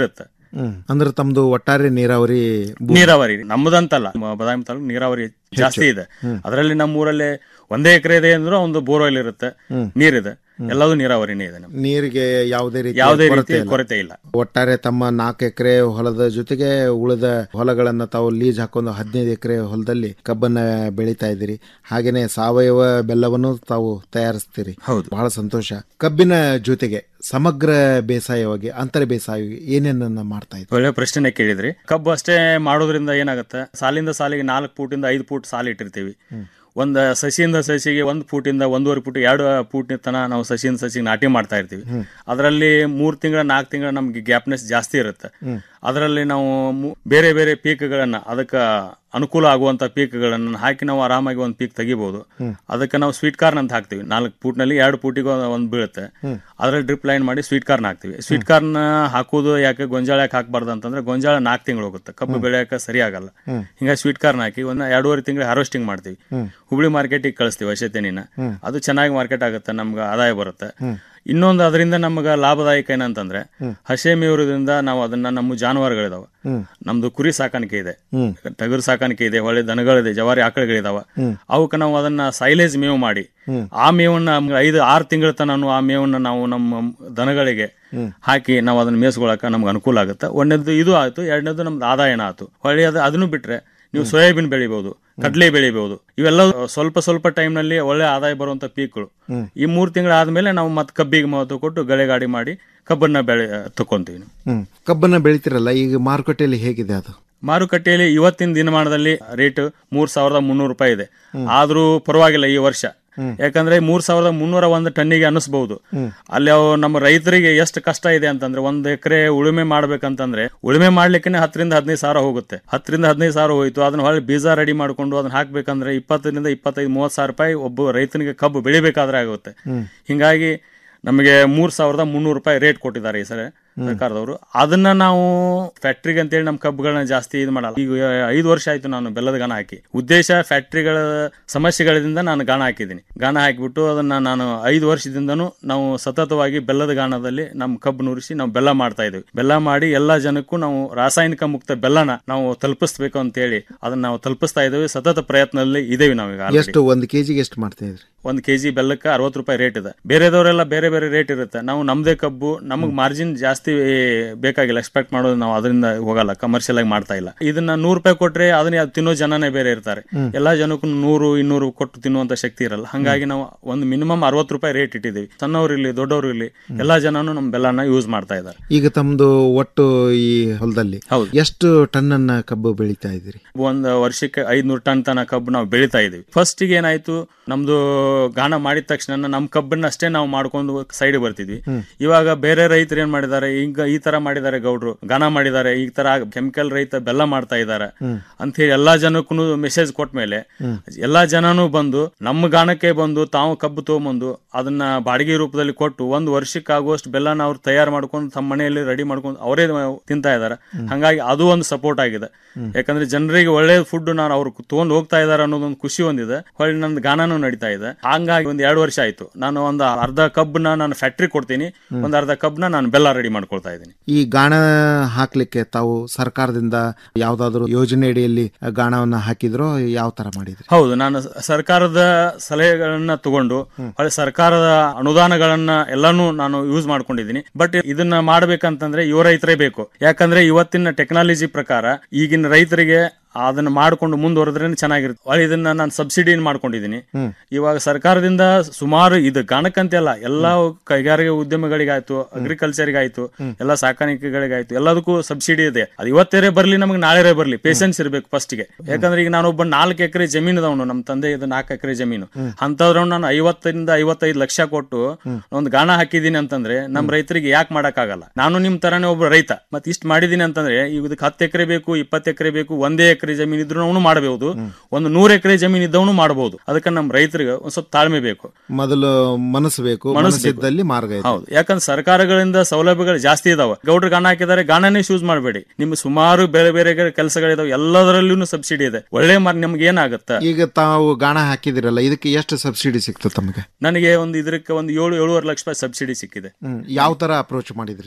ಹ್ಮ್ ಅಂದ್ರೆ ತಮ್ದು ಒಟ್ಟಾರೆ ನೀರಾವರಿ ಭೂಮಿ. ನೀರಾವರಿ ನಮ್ಮದಂತಲ್ಲ ಮ- ಬದಾಮಿ ತಾಲೂಕು ನೀರಾವರಿ ಜಾಸ್ತಿ ಇದೆ ಹ್ಮ್. ಅದರಲ್ಲಿ ನಮ್ಮ ಊರಲ್ಲಿ ಒಂದೇ ಎಕರೆ ಇದೆ ಅಂದ್ರೆ ಒಂದು ಬೋರ್ವೆಲ್ ಇರುತ್ತೆ ಹ್ಮ್. ನೀರಿದೆ ಎಲ್ಲದೂ ನೀರಾವರಿನೇ ಇದೆ ನಮ್ಗೆ. ನೀರಿಗೆ ಯಾವುದೇ ರೀತಿ ಯಾವುದೇ ಕೊರತೆ ರೀತಿ ಇಲ್ಲ. ಕೊರತೆ ಇಲ್ಲ ಒಟ್ಟಾರೆ ತಮ್ಮ ನಾಲ್ಕು ಎಕರೆ ಹೊಲದ ಜೊತೆಗೆ ಉಳಿದ ಹೊಲಗಳನ್ನ ತಾವು ಲೀಸ್ ಹಾಕೊಂಡು ಹದಿನೈದು ಎಕರೆ ಹೊಲದಲ್ಲಿ ಕಬ್ಬನ್ನ ಬೆಳೀತಾ ಇದ್ದೀರಿ ಹಾಗೇನೆ ಸಾವಯವ ಬೆಲ್ಲವನ್ನು ತಾವು ತಯಾರಿಸ್ತೀರಿ ಹೌದು ಬಹಳ ಸಂತೋಷ ಕಬ್ಬಿನ ಜೊತೆಗೆ ಸಮಗ್ರ ಬೇಸಾಯವಾಗಿ ಅಂತರ ಬೇಸಾಯವಾಗಿ ಏನೇನನ್ನ ಮಾಡ್ತಾ ಇದ್ದೀರಿ ಒಳ್ಳೆ ಪ್ರಶ್ನೆ ಕೇಳಿದ್ರಿ ಕಬ್ಬು ಅಷ್ಟೇ ಮಾಡೋದ್ರಿಂದ ಏನಾಗುತ್ತೆ ಸಾಲಿಂದ ಸಾಲಿಗೆ ನಾಲ್ಕು ಫೂಟಿಂದ ಐದು ಫೂಟ್ ಸಾಲು ಇಟ್ಟಿರ್ತೀವಿ ಒಂದ್ ಸಸಿಯಿಂದ ಸಸಿಗೆ ಒಂದು ಫೂಟಿಂದ ಒಂದೂವರೆ ಫೂಟ್ ಎರಡು ಫೂಟ್ ತನ ನಾವು ಸಸಿಯಿಂದ ಸಸಿಗೆ ನಾಟಿ ಮಾಡ್ತಾ ಇರ್ತೀವಿ ಹ್ಮ್. ಅದರಲ್ಲಿ ಮೂರ್ ತಿಂಗಳ ನಾಲ್ಕು ತಿಂಗಳ ನಮ್ಗೆ ಗ್ಯಾಪ್ನೆಸ್ ಜಾಸ್ತಿ ಇರುತ್ತೆ ಹ್ಮ್. ಅದರಲ್ಲಿ ನಾವು ಮು- ಬೇರೆ ಬೇರೆ ಪೀಕ್ಗಳನ್ನ ಅದಕ್ಕೆ ಅನುಕೂಲ ಆಗುವಂತ ಪೀಕ್ಗಳನ್ನ ಹಾಕಿ ನಾವು ಆರಾಮಾಗಿ ಒಂದು ಪೀಕ್ ತೆಗಿಬಹುದು ಹ್ಮ್. ಅದಕ್ಕೆ ನಾವು ಸ್ವೀಟ್ ಕಾರ್ನ್ ಅಂತ ಹಾಕ್ತಿವಿ ನಾಲ್ಕು ಫೂಟ್ನಲ್ಲಿ ಎರಡು ಫೂಟಿಗೆ ಒಂದು ಬೀಳುತ್ತೆ ಹ್ಮ್. ಅದ್ರಲ್ಲಿ ಡ್ರಿಪ್ ಲೈನ್ ಮಾಡಿ ಸ್ವೀಟ್ ಕಾರ್ನ್ ಹಾಕ್ತಿವಿ ಸ್ವೀಟ್ ಕಾರ್ನ್ ಹಾಕೋದು ಯಾಕೆ ಗೊಂಜಾಳ ಯಾಕೆ ಹಾಕ್ಬಾರ್ದು ಅಂತಂದ್ರೆ ಗೊಂಜಾಳ ನಾಲ್ಕು ತಿಂಗಳು ಹೋಗುತ್ತೆ ಕಬ್ಬು ಹ್ಮ್. ಬೆಳೆಯಕ್ಕೆ ಸರಿ ಆಗಲ್ಲ ಹ್ಮ್. ಹಿಂಗಾಗಿ ಸ್ವೀಟ್ ಕಾರ್ನ್ ಹಾಕಿ ಒಂದು ಎರಡೂವರೆ ತಿಂಗಳು ಹಾರ್ವೆಸ್ಟಿಂಗ್ ಮಾಡ್ತೀವಿ ಹ್ಮ್. ಹುಬ್ಳಿ ಮಾರ್ಕೆಟಿಗೆ ಕಳಿಸ್ತೀವಿ ಹಸೆ ತೆನಿನ ಹ್ಮ್. ಅದು ಚೆನ್ನಾಗಿ ಮಾರ್ಕೆಟ್ ಆಗುತ್ತೆ ನಮ್ಗೆ ಆದಾಯ ಬರುತ್ತೆ ಹ್ಮ್. ಇನ್ನೊಂದು ಅದರಿಂದ ನಮ್ಗೆ ಲಾಭದಾಯಕ ಏನಂತಂದ್ರೆ ಹ್ಮ್. ಹಸೆ ಮೇವುರದಿಂದ ನಾವು ಅದನ್ನ ನಮ್ಮ ಜಾನುವಾರುಗಳಿದಾವೆ ಹ್ಮ್. ನಮ್ದು ಕುರಿ ಸಾಕಾಣಿಕೆ ಇದೆ ಹ್ಮ್. ಟಗರು ಸಾಕಾಣಿಕೆ ಇದೆ ಒಳ್ಳೆ ದನಗಳಿದೆ ಜವಾರಿ ಆಕಳುಗಳಿದಾವ ಹ್ಮ್. ಅವಕ್ಕೆ ನಾವು ಅದನ್ನ ಸೈಲೇಜ್ ಮೇವು ಮಾಡಿ ಹ್ಮ್. ಆ ಮೇವನ್ನ ನಮ್ಗೆ ಐದು ಆರು ತಿಂಗಳ ತನಕ ಆ ಮೇವನ್ನ ನಾವು ನಮ್ಮ ದನಗಳಿಗೆ ಹ್ಮ್. ಹಾಕಿ ನಾವು ಅದನ್ನ ಮೇಯಿಸ್ಕೊಳಕ ನಮ್ಗೆ ಅನುಕೂಲ ಆಗುತ್ತೆ ಒಂದನೇದು ಇದು ಆಯ್ತು ಎರಡನೇದು ನಮ್ದು ಆದಾಯನ ಆಯ್ತು ಹೊಳ್ಳಿ ಅದು ಅದನ್ನು ಬಿಟ್ರೆ ನೀವು ಸೋಯಾಬೀನ್ ಬೆಳಿಬಹುದು ಕಡ್ಲೆ ಬೆಳಿಬಹುದು ಇವೆಲ್ಲ ಸ್ವಲ್ಪ ಸ್ವಲ್ಪ time ನಲ್ಲಿ ಒಳ್ಳೆ ಆದಾಯ ಬರುವಂತ ಪೀಕ್ಗಳು ಹ್ಮ್. ಈ ಮೂರು ತಿಂಗಳು ಆದ್ಮೇಲೆ ನಾವು ಮತ್ತೆ ಕಬ್ಬಿಗೆ ಮಹತ್ವ ಕೊಟ್ಟು ಗಳೆಗಾಡಿ ಮಾಡಿ ಕಬ್ಬನ್ನ ಬೆಳೆ ತಕೊಂತೀವಿ ಹ್ಮ್ ಕಬ್ಬನ್ನ ಬೆಳಿತಿರಲ್ಲ ಈಗ ಮಾರುಕಟ್ಟೆಯಲ್ಲಿ ಹೇಗಿದೆ ಅದು ಮಾರುಕಟ್ಟೆಯಲ್ಲಿ ಇವತ್ತಿನ ದಿನಮಾನದಲ್ಲಿ ರೇಟ್ ಮೂರ್ ಸಾವಿರದ ಮುನ್ನೂರು ರೂಪಾಯಿ ಇದೆ ಆದ್ರೂ ಪರವಾಗಿಲ್ಲ ಈ ವರ್ಷ ಹ್ಮ್. ಯಾಕಂದ್ರೆ ಮೂರ್ ಸಾವಿರದ ಮುನ್ನೂರ ಒಂದು ಟನ್ನಿಗೆ ಅನಿಸ್ಬಹುದು ಹ್ಮ್. ಅಲ್ಲಿ ಅವು ನಮ್ಮ ರೈತರಿಗೆ ಎಷ್ಟು ಕಷ್ಟ ಇದೆ ಅಂತಂದ್ರೆ ಒಂದ್ ಎಕರೆ ಉಳುಮೆ ಮಾಡ್ಬೇಕಂತಂದ್ರೆ ಉಳುಮೆ ಮಾಡ್ಲಿಕ್ಕೆ ಹತ್ತರಿಂದ ಹದಿನೈದು ಸಾವಿರ ಹೋಗುತ್ತೆ ಹತ್ತರಿಂದ ಹದಿನೈದು ಸಾವಿರ ಹೋಯ್ತು ಅದನ್ನ ಹೊಳ್ಳಿ ಬೀಜ ರೆಡಿ ಮಾಡ್ಕೊಂಡು ಅದನ್ನ ಹಾಕ್ಬೇಕಂದ್ರೆ ಇಪ್ಪತ್ತರಿಂದ ಇಪ್ಪತ್ತೈದು ಮೂವತ್ತು ಸಾವಿರ ರೂಪಾಯಿ ಒಬ್ಬ ರೈತನಿಗೆ ಕಬ್ಬು ಬೆಳಿಬೇಕಾದ್ರೆ ಆಗುತ್ತೆ ಹ್ಮ್. ಹಿಂಗಾಗಿ ನಮಗೆ ಮೂರ್ ಸಾವಿರದ ಮುನ್ನೂರು ರೂಪಾಯಿ ರೇಟ್ ಕೊಟ್ಟಿದ್ದಾರೆ ಈ ಸರಿ ಸರ್ಕಾರದವರು ಅದನ್ನ ನಾವು ಫ್ಯಾಕ್ಟ್ರಿಗೆ ಅಂತೇಳಿ ನಮ್ಮ ಕಬ್ಬುಗಳನ್ನ ಜಾಸ್ತಿ ಇದು ಮಾಡಲ್ಲ ಈಗ ಐದು ವರ್ಷ ಆಯ್ತು ನಾನು ಬೆಲ್ಲದ ಗಾಣ ಹಾಕಿ ಉದ್ದೇಶ ಫ್ಯಾಕ್ಟ್ರಿಗಳ ಸಮಸ್ಯೆಗಳಿಂದ ನಾನು ಗಾಣ ಹಾಕಿದ್ದೀನಿ ಗಾಣ ಹಾಕಿಬಿಟ್ಟು ಅದನ್ನ ನಾನು ಐದು ವರ್ಷದಿಂದನೂ ನಾವು ಸತತವಾಗಿ ಬೆಲ್ಲದ ಗಾಣದಲ್ಲಿ ನಮ್ಮ ಕಬ್ಬು ನುರಿಸಿ ನಾವು ಬೆಲ್ಲ ಮಾಡ್ತಾ ಇದ್ವಿ ಬೆಲ್ಲ ಮಾಡಿ ಎಲ್ಲಾ ಜನಕ್ಕೂ ನಾವು ರಾಸಾಯನಿಕ ಮುಕ್ತ ಬೆಲ್ಲನ ನಾವು ತಲುಪಿಸ್ಬೇಕು ಅಂತೇಳಿ ಅದನ್ನ ನಾವು ತಲುಪಿಸ್ತಾ ಇದ್ದೇವೆ ಸತತ ಪ್ರಯತ್ನದಲ್ಲಿ ಇದೇವಿ ನಾವೀಗ already. ಎಷ್ಟು ಒಂದು ಕೆಜಿಗೆ ಎಷ್ಟು ಮಾಡ್ತಾ ಇದ್ರಿ ಒಂದು ಕೆಜಿ ಬೆಲ್ಲಕ್ಕೆ ಅರವತ್ತು ರೂಪಾಯಿ ರೇಟ್ ಇದೆ ಬೇರೆದವರೆಲ್ಲ ಬೇರೆ ಬೇರೆ ರೇಟ್ ಇರುತ್ತೆ ನಾವು ನಮ್ದೇ ಕಬ್ಬು ನಮಗೆ ಮಾರ್ಜಿನ್ ಜಾಸ್ತಿ ಬೇಕಾಗಿಲ್ಲ ಎಕ್ಸ್ಪೆಕ್ಟ್ ಮಾಡೋದು ನಾವು ಅದರಿಂದ ಹೋಗಲ್ಲ ಕಮರ್ಷಿಯಲ್ ಆಗಿ ಮಾಡ್ತಾ ಇಲ್ಲ ಇದನ್ನ ನೂರು ರೂಪಾಯಿ ಕೊಟ್ರೆ ಅದನ್ನ ಯಾವ್ ತಿನ್ನೋ ಜನನೇ ಬೇರೆ ಇರ್ತಾರೆ ಹ್ಮ್. ಎಲ್ಲಾ ಜನಕ್ಕೂ ನೂರು ಇನ್ನೂರು ಕೊಟ್ಟು ತಿನ್ನುವಂತ ಶಕ್ತಿ ಇರಲ್ಲ ಹಂಗಾಗಿ ನಾವು ಒಂದು ಮಿನಿಮಮ್ ಅರವತ್ತು ರೂಪಾಯಿ ರೇಟ್ ಇಟ್ಟಿದ್ದೀವಿ ಸಣ್ಣವ್ರು ಇರ್ಲಿ ದೊಡ್ಡವರು ಇರ್ಲಿ ಎಲ್ಲಾ ಜನನು ನಮ್ಮ ಬೆಲ್ಲನ ಯೂಸ್ ಮಾಡ್ತಾ ಇದ್ದಾರೆ ಈಗ ತಮ್ದು ಒಟ್ಟು ಈ ಹೊಲದಲ್ಲಿ ಹೌದು. ಎಷ್ಟು ಟನ್ ಅನ್ನ ಕಬ್ಬು ಬೆಳೀತಾ ಇದ್ದೀರಿ ಒಂದು ವರ್ಷಕ್ಕೆ ಐದ್ನೂರು ಟನ್ ತನ ಕಬ್ಬು ನಾವು ಬೆಳಿತಾ ಇದೀವಿ ಫಸ್ಟ್ ಗೆ ಏನಾಯ್ತು ನಮ್ದು ಗಾಣ ಮಾಡಿದ ತಕ್ಷಣ ನಮ್ಮ ಕಬ್ಬನ್ನ ಅಷ್ಟೇ ನಾವು ಮಾಡ್ಕೊಂಡು ಸೈಡ್ ಬರ್ತಿದ್ವಿ ಹ್ಮ್. ಇವಾಗ ಬೇರೆ ರೈತರು ಏನ್ ಮಾಡಿದ್ದಾರೆ ಈಗ ಈ ತರ ಮಾಡಿದ್ದಾರೆ ಗೌಡ್ರು ಗಾಣ ಮಾಡಿದ್ದಾರೆ ಈ ತರ ಕೆಮಿಕಲ್ ರೈತ ಬೆಲ್ಲ ಮಾಡ್ತಾ ಇದ್ದಾರೆ ಹ್ಮ್. ಅಂತ ಹೇಳಿ ಎಲ್ಲಾ ಜನಕ್ಕೂ ಮೆಸೇಜ್ ಕೊಟ್ಟ ಮೇಲೆ ಹ್ಮ್. ಎಲ್ಲಾ ಜನನು ಬಂದು ನಮ್ಮ ಗಾಣಕ್ಕೆ ಬಂದು ತಾವು ಕಬ್ಬು ತಗೊಂಬಂದು ಅದನ್ನ ಬಾಡಿಗೆ ರೂಪದಲ್ಲಿ ಕೊಟ್ಟು ಒಂದು ವರ್ಷಕ್ಕೆ ಆಗುವಷ್ಟು ಬೆಲ್ಲನ ಅವ್ರು ತಯಾರು ಮಾಡ್ಕೊಂಡು ತಮ್ಮ ಮನೆಯಲ್ಲಿ ರೆಡಿ ಮಾಡ್ಕೊಂಡು ಅವರೇ ತಿಂತಾ ಇದಾರೆ ಹಂಗಾಗಿ ಅದು ಒಂದು ಸಪೋರ್ಟ್ ಆಗಿದೆ ಯಾಕಂದ್ರೆ ಜನರಿಗೆ ಒಳ್ಳೆ ಫುಡ್ ನಾನು ಅವ್ರು ತಗೊಂಡು ಹೋಗ್ತಾ ಇದಾರೆ ಅನ್ನೋದೊಂದು ಖುಷಿ ಒಂದಿದೆ ಹೊಳ್ಳಿ ನಂದು ಗಾನನೂ ನಡೀತಾ ಇದೆ ಹಂಗಾಗಿ ಒಂದ್ ಎರಡು ವರ್ಷ ಆಯ್ತು ನಾನು ಒಂದು ಅರ್ಧ ಕಬ್ಬನ್ನ ನಾನು ಫ್ಯಾಕ್ಟ್ರಿ ಕೊಡ್ತೀನಿ ಒಂದ್ ಅರ್ಧ ಕಬ್ನ ನಾನು ಬೆಲ್ಲ ರೆಡಿ ಮಾಡ್ಕೊಳ್ತಾ ಇದ್ದೀನಿ ಈ ಗಾಣ ಹಾಕ್ಲಿಕ್ಕೆ ತಾವು ಸರ್ಕಾರದಿಂದ ಯಾವ್ದಾದ್ರು ಯೋಜನೆ ಅಡಿಯಲ್ಲಿ ಗಾಣವನ್ನ ಹಾಕಿದ್ರೋ ಯಾವ ತರ ಮಾಡಿದ್ರಿ ಹೌದು ನಾನು ಸ- ಸರ್ಕಾರದ ಸಲಹೆಗಳನ್ನ ತಗೊಂಡು ಹೊಳ್ಳಿ ಸರ್ಕಾರದ ಅನುದಾನಗಳನ್ನ ಎಲ್ಲಾನು ನಾನು ಯೂಸ್ ಮಾಡ್ಕೊಂಡಿದ್ದೀನಿ ಬಟ್ ಇದನ್ನ ಮಾಡ್ಬೇಕಂತಂದ್ರೆ ಯುವ ರೈತರೇ ಬೇಕು ಯಾಕಂದ್ರೆ ಇವತ್ತಿನ ಟೆಕ್ನಾಲಜಿ ಪ್ರಕಾರ ಈಗಿನ ರೈತರಿಗೆ ಅದನ್ನ ಮಾಡ್ಕೊಂಡು ಮುಂದುವರೆದ್ರೆ ಚೆನ್ನಾಗಿರುತ್ತೆ ಹೊಳ್ಳಿ ಇದನ್ನ ನಾನು ಸಬ್ಸಿಡಿ ಮಾಡ್ಕೊಂಡಿದ್ದೀನಿ ಹ್ಮ್. ಇವಾಗ ಸರ್ಕಾರದಿಂದ ಸುಮಾರು ಇದು ಗಾಣಕ್ಕಂತೆ ಅಲ್ಲ ಎಲ್ಲಾ ಕೈಗಾರಿಕೆ ಉದ್ಯಮಗಳಿಗಾಯ್ತು ಅಗ್ರಿಕಲ್ಚರ್ಗಾಯ್ತು ಎಲ್ಲ ಸಾಕಾಣಿಕೆಗಳಿಗಾಯ್ತು ಎಲ್ಲದಕ್ಕೂ ಸಬ್ಸಿಡಿ ಇದೆ ಅದು ಇವತ್ತೇ ಬರ್ಲಿ ನಮಗೆ ನಾಳೆ ಬರ್ಲಿ ಪೇಷನ್ಸ್ ಇರಬೇಕು ಫಸ್ಟ್ ಗೆ ಯಾಕಂದ್ರೆ ಈಗ ನಾನೊಬ್ಬ ನಾಲ್ಕು ಎಕರೆ ಜಮೀನು ಅದಾವನು ನಮ್ಮ ತಂದೆ ಇದು ನಾಲ್ಕು ಎಕರೆ ಜಮೀನು ಅಂತವ್ರ ನಾನು ಐವತ್ತರಿಂದ ಐವತ್ತೈದು ಲಕ್ಷ ಕೊಟ್ಟು ಒಂದು ಗಾಣ ಹಾಕಿದೀನಿ ಅಂತಂದ್ರೆ ನಮ್ಮ ರೈತರಿಗೆ ಯಾಕೆ ಮಾಡಕ್ಕಾಗಲ್ಲ ನಾನು ನಿಮ್ ತರಾನೇ ಒಬ್ಬ ರೈತ ಮತ್ತೆ ಇಷ್ಟು ಮಾಡಿದೀನಿ ಅಂತಂದ್ರೆ ಈಗ ಇದಕ್ಕೆ ಹತ್ತು ಎಕರೆ ಬೇಕು ಇಪ್ಪತ್ತು ಎಕರೆ ಬೇಕು ಒಂದೇ ಎಕರೆ ಜಮೀನು ಇದ್ರು ಅವನು ಮಾಡಬಹುದು ಒಂದು ನೂರು ಎಕರೆ ಜಮೀನು ಇದ್ದವನು ಮಾಡಬಹುದು ಅದಕ್ಕೆ ನಮ್ಮ ರೈತರಿಗೆ ಒಂದ್ ಸ್ವಲ್ಪ ತಾಳ್ಮೆ ಬೇಕು ಮೊದಲು ಮನಸ್ಸು ಬೇಕು ಮನಸ್ಸು ಮನಸ್ಸಿದ್ದಲ್ಲಿ ಮಾರ್ಗ ಇದೆ ಹೌದು ಯಾಕಂದ್ರೆ ಸರ್ಕಾರಗಳಿಂದ ಸೌಲಭ್ಯಗಳು ಜಾಸ್ತಿ ಇದಾವೆ ಗೌಡ್ರು ಗಾಣ ಹಾಕಿದ್ದಾರೆ ಗಾಣನೇ ಯೂಸ್ ಮಾಡಬೇಡಿ ನಿಮ್ಗೆ ಸುಮಾರು ಬೇರೆ ಬೇರೆ ಕೆಲಸಗಳಿದಾವೆ ಎಲ್ಲದರಲ್ಲೂ ಸಬ್ಸಿಡಿ ಇದೆ ಒಳ್ಳೆ ಮಾರ್ ನಿಮ್ಗೆ ಏನಾಗುತ್ತೆ ಈಗ ತಾವು ಗಾಣ ಹಾಕಿದಿರಲ್ಲ ಇದಕ್ಕೆ ಎಷ್ಟು ಸಬ್ಸಿಡಿ ಸಿಕ್ತು ತಮಗೆ ನನಗೆ ಒಂದು ಇದಕ್ಕೆ ಒಂದು ಏಳು ಏಳುವರೆ ಲಕ್ಷ ರೂಪಾಯಿ ಸಬ್ಸಿಡಿ ಸಿಕ್ಕಿದೆ ಹ್ಮ್ ಯಾವ ತರ ಅಪ್ರೋಚ್ ಮಾಡಿದ್ರಿ ಇದನ್ನ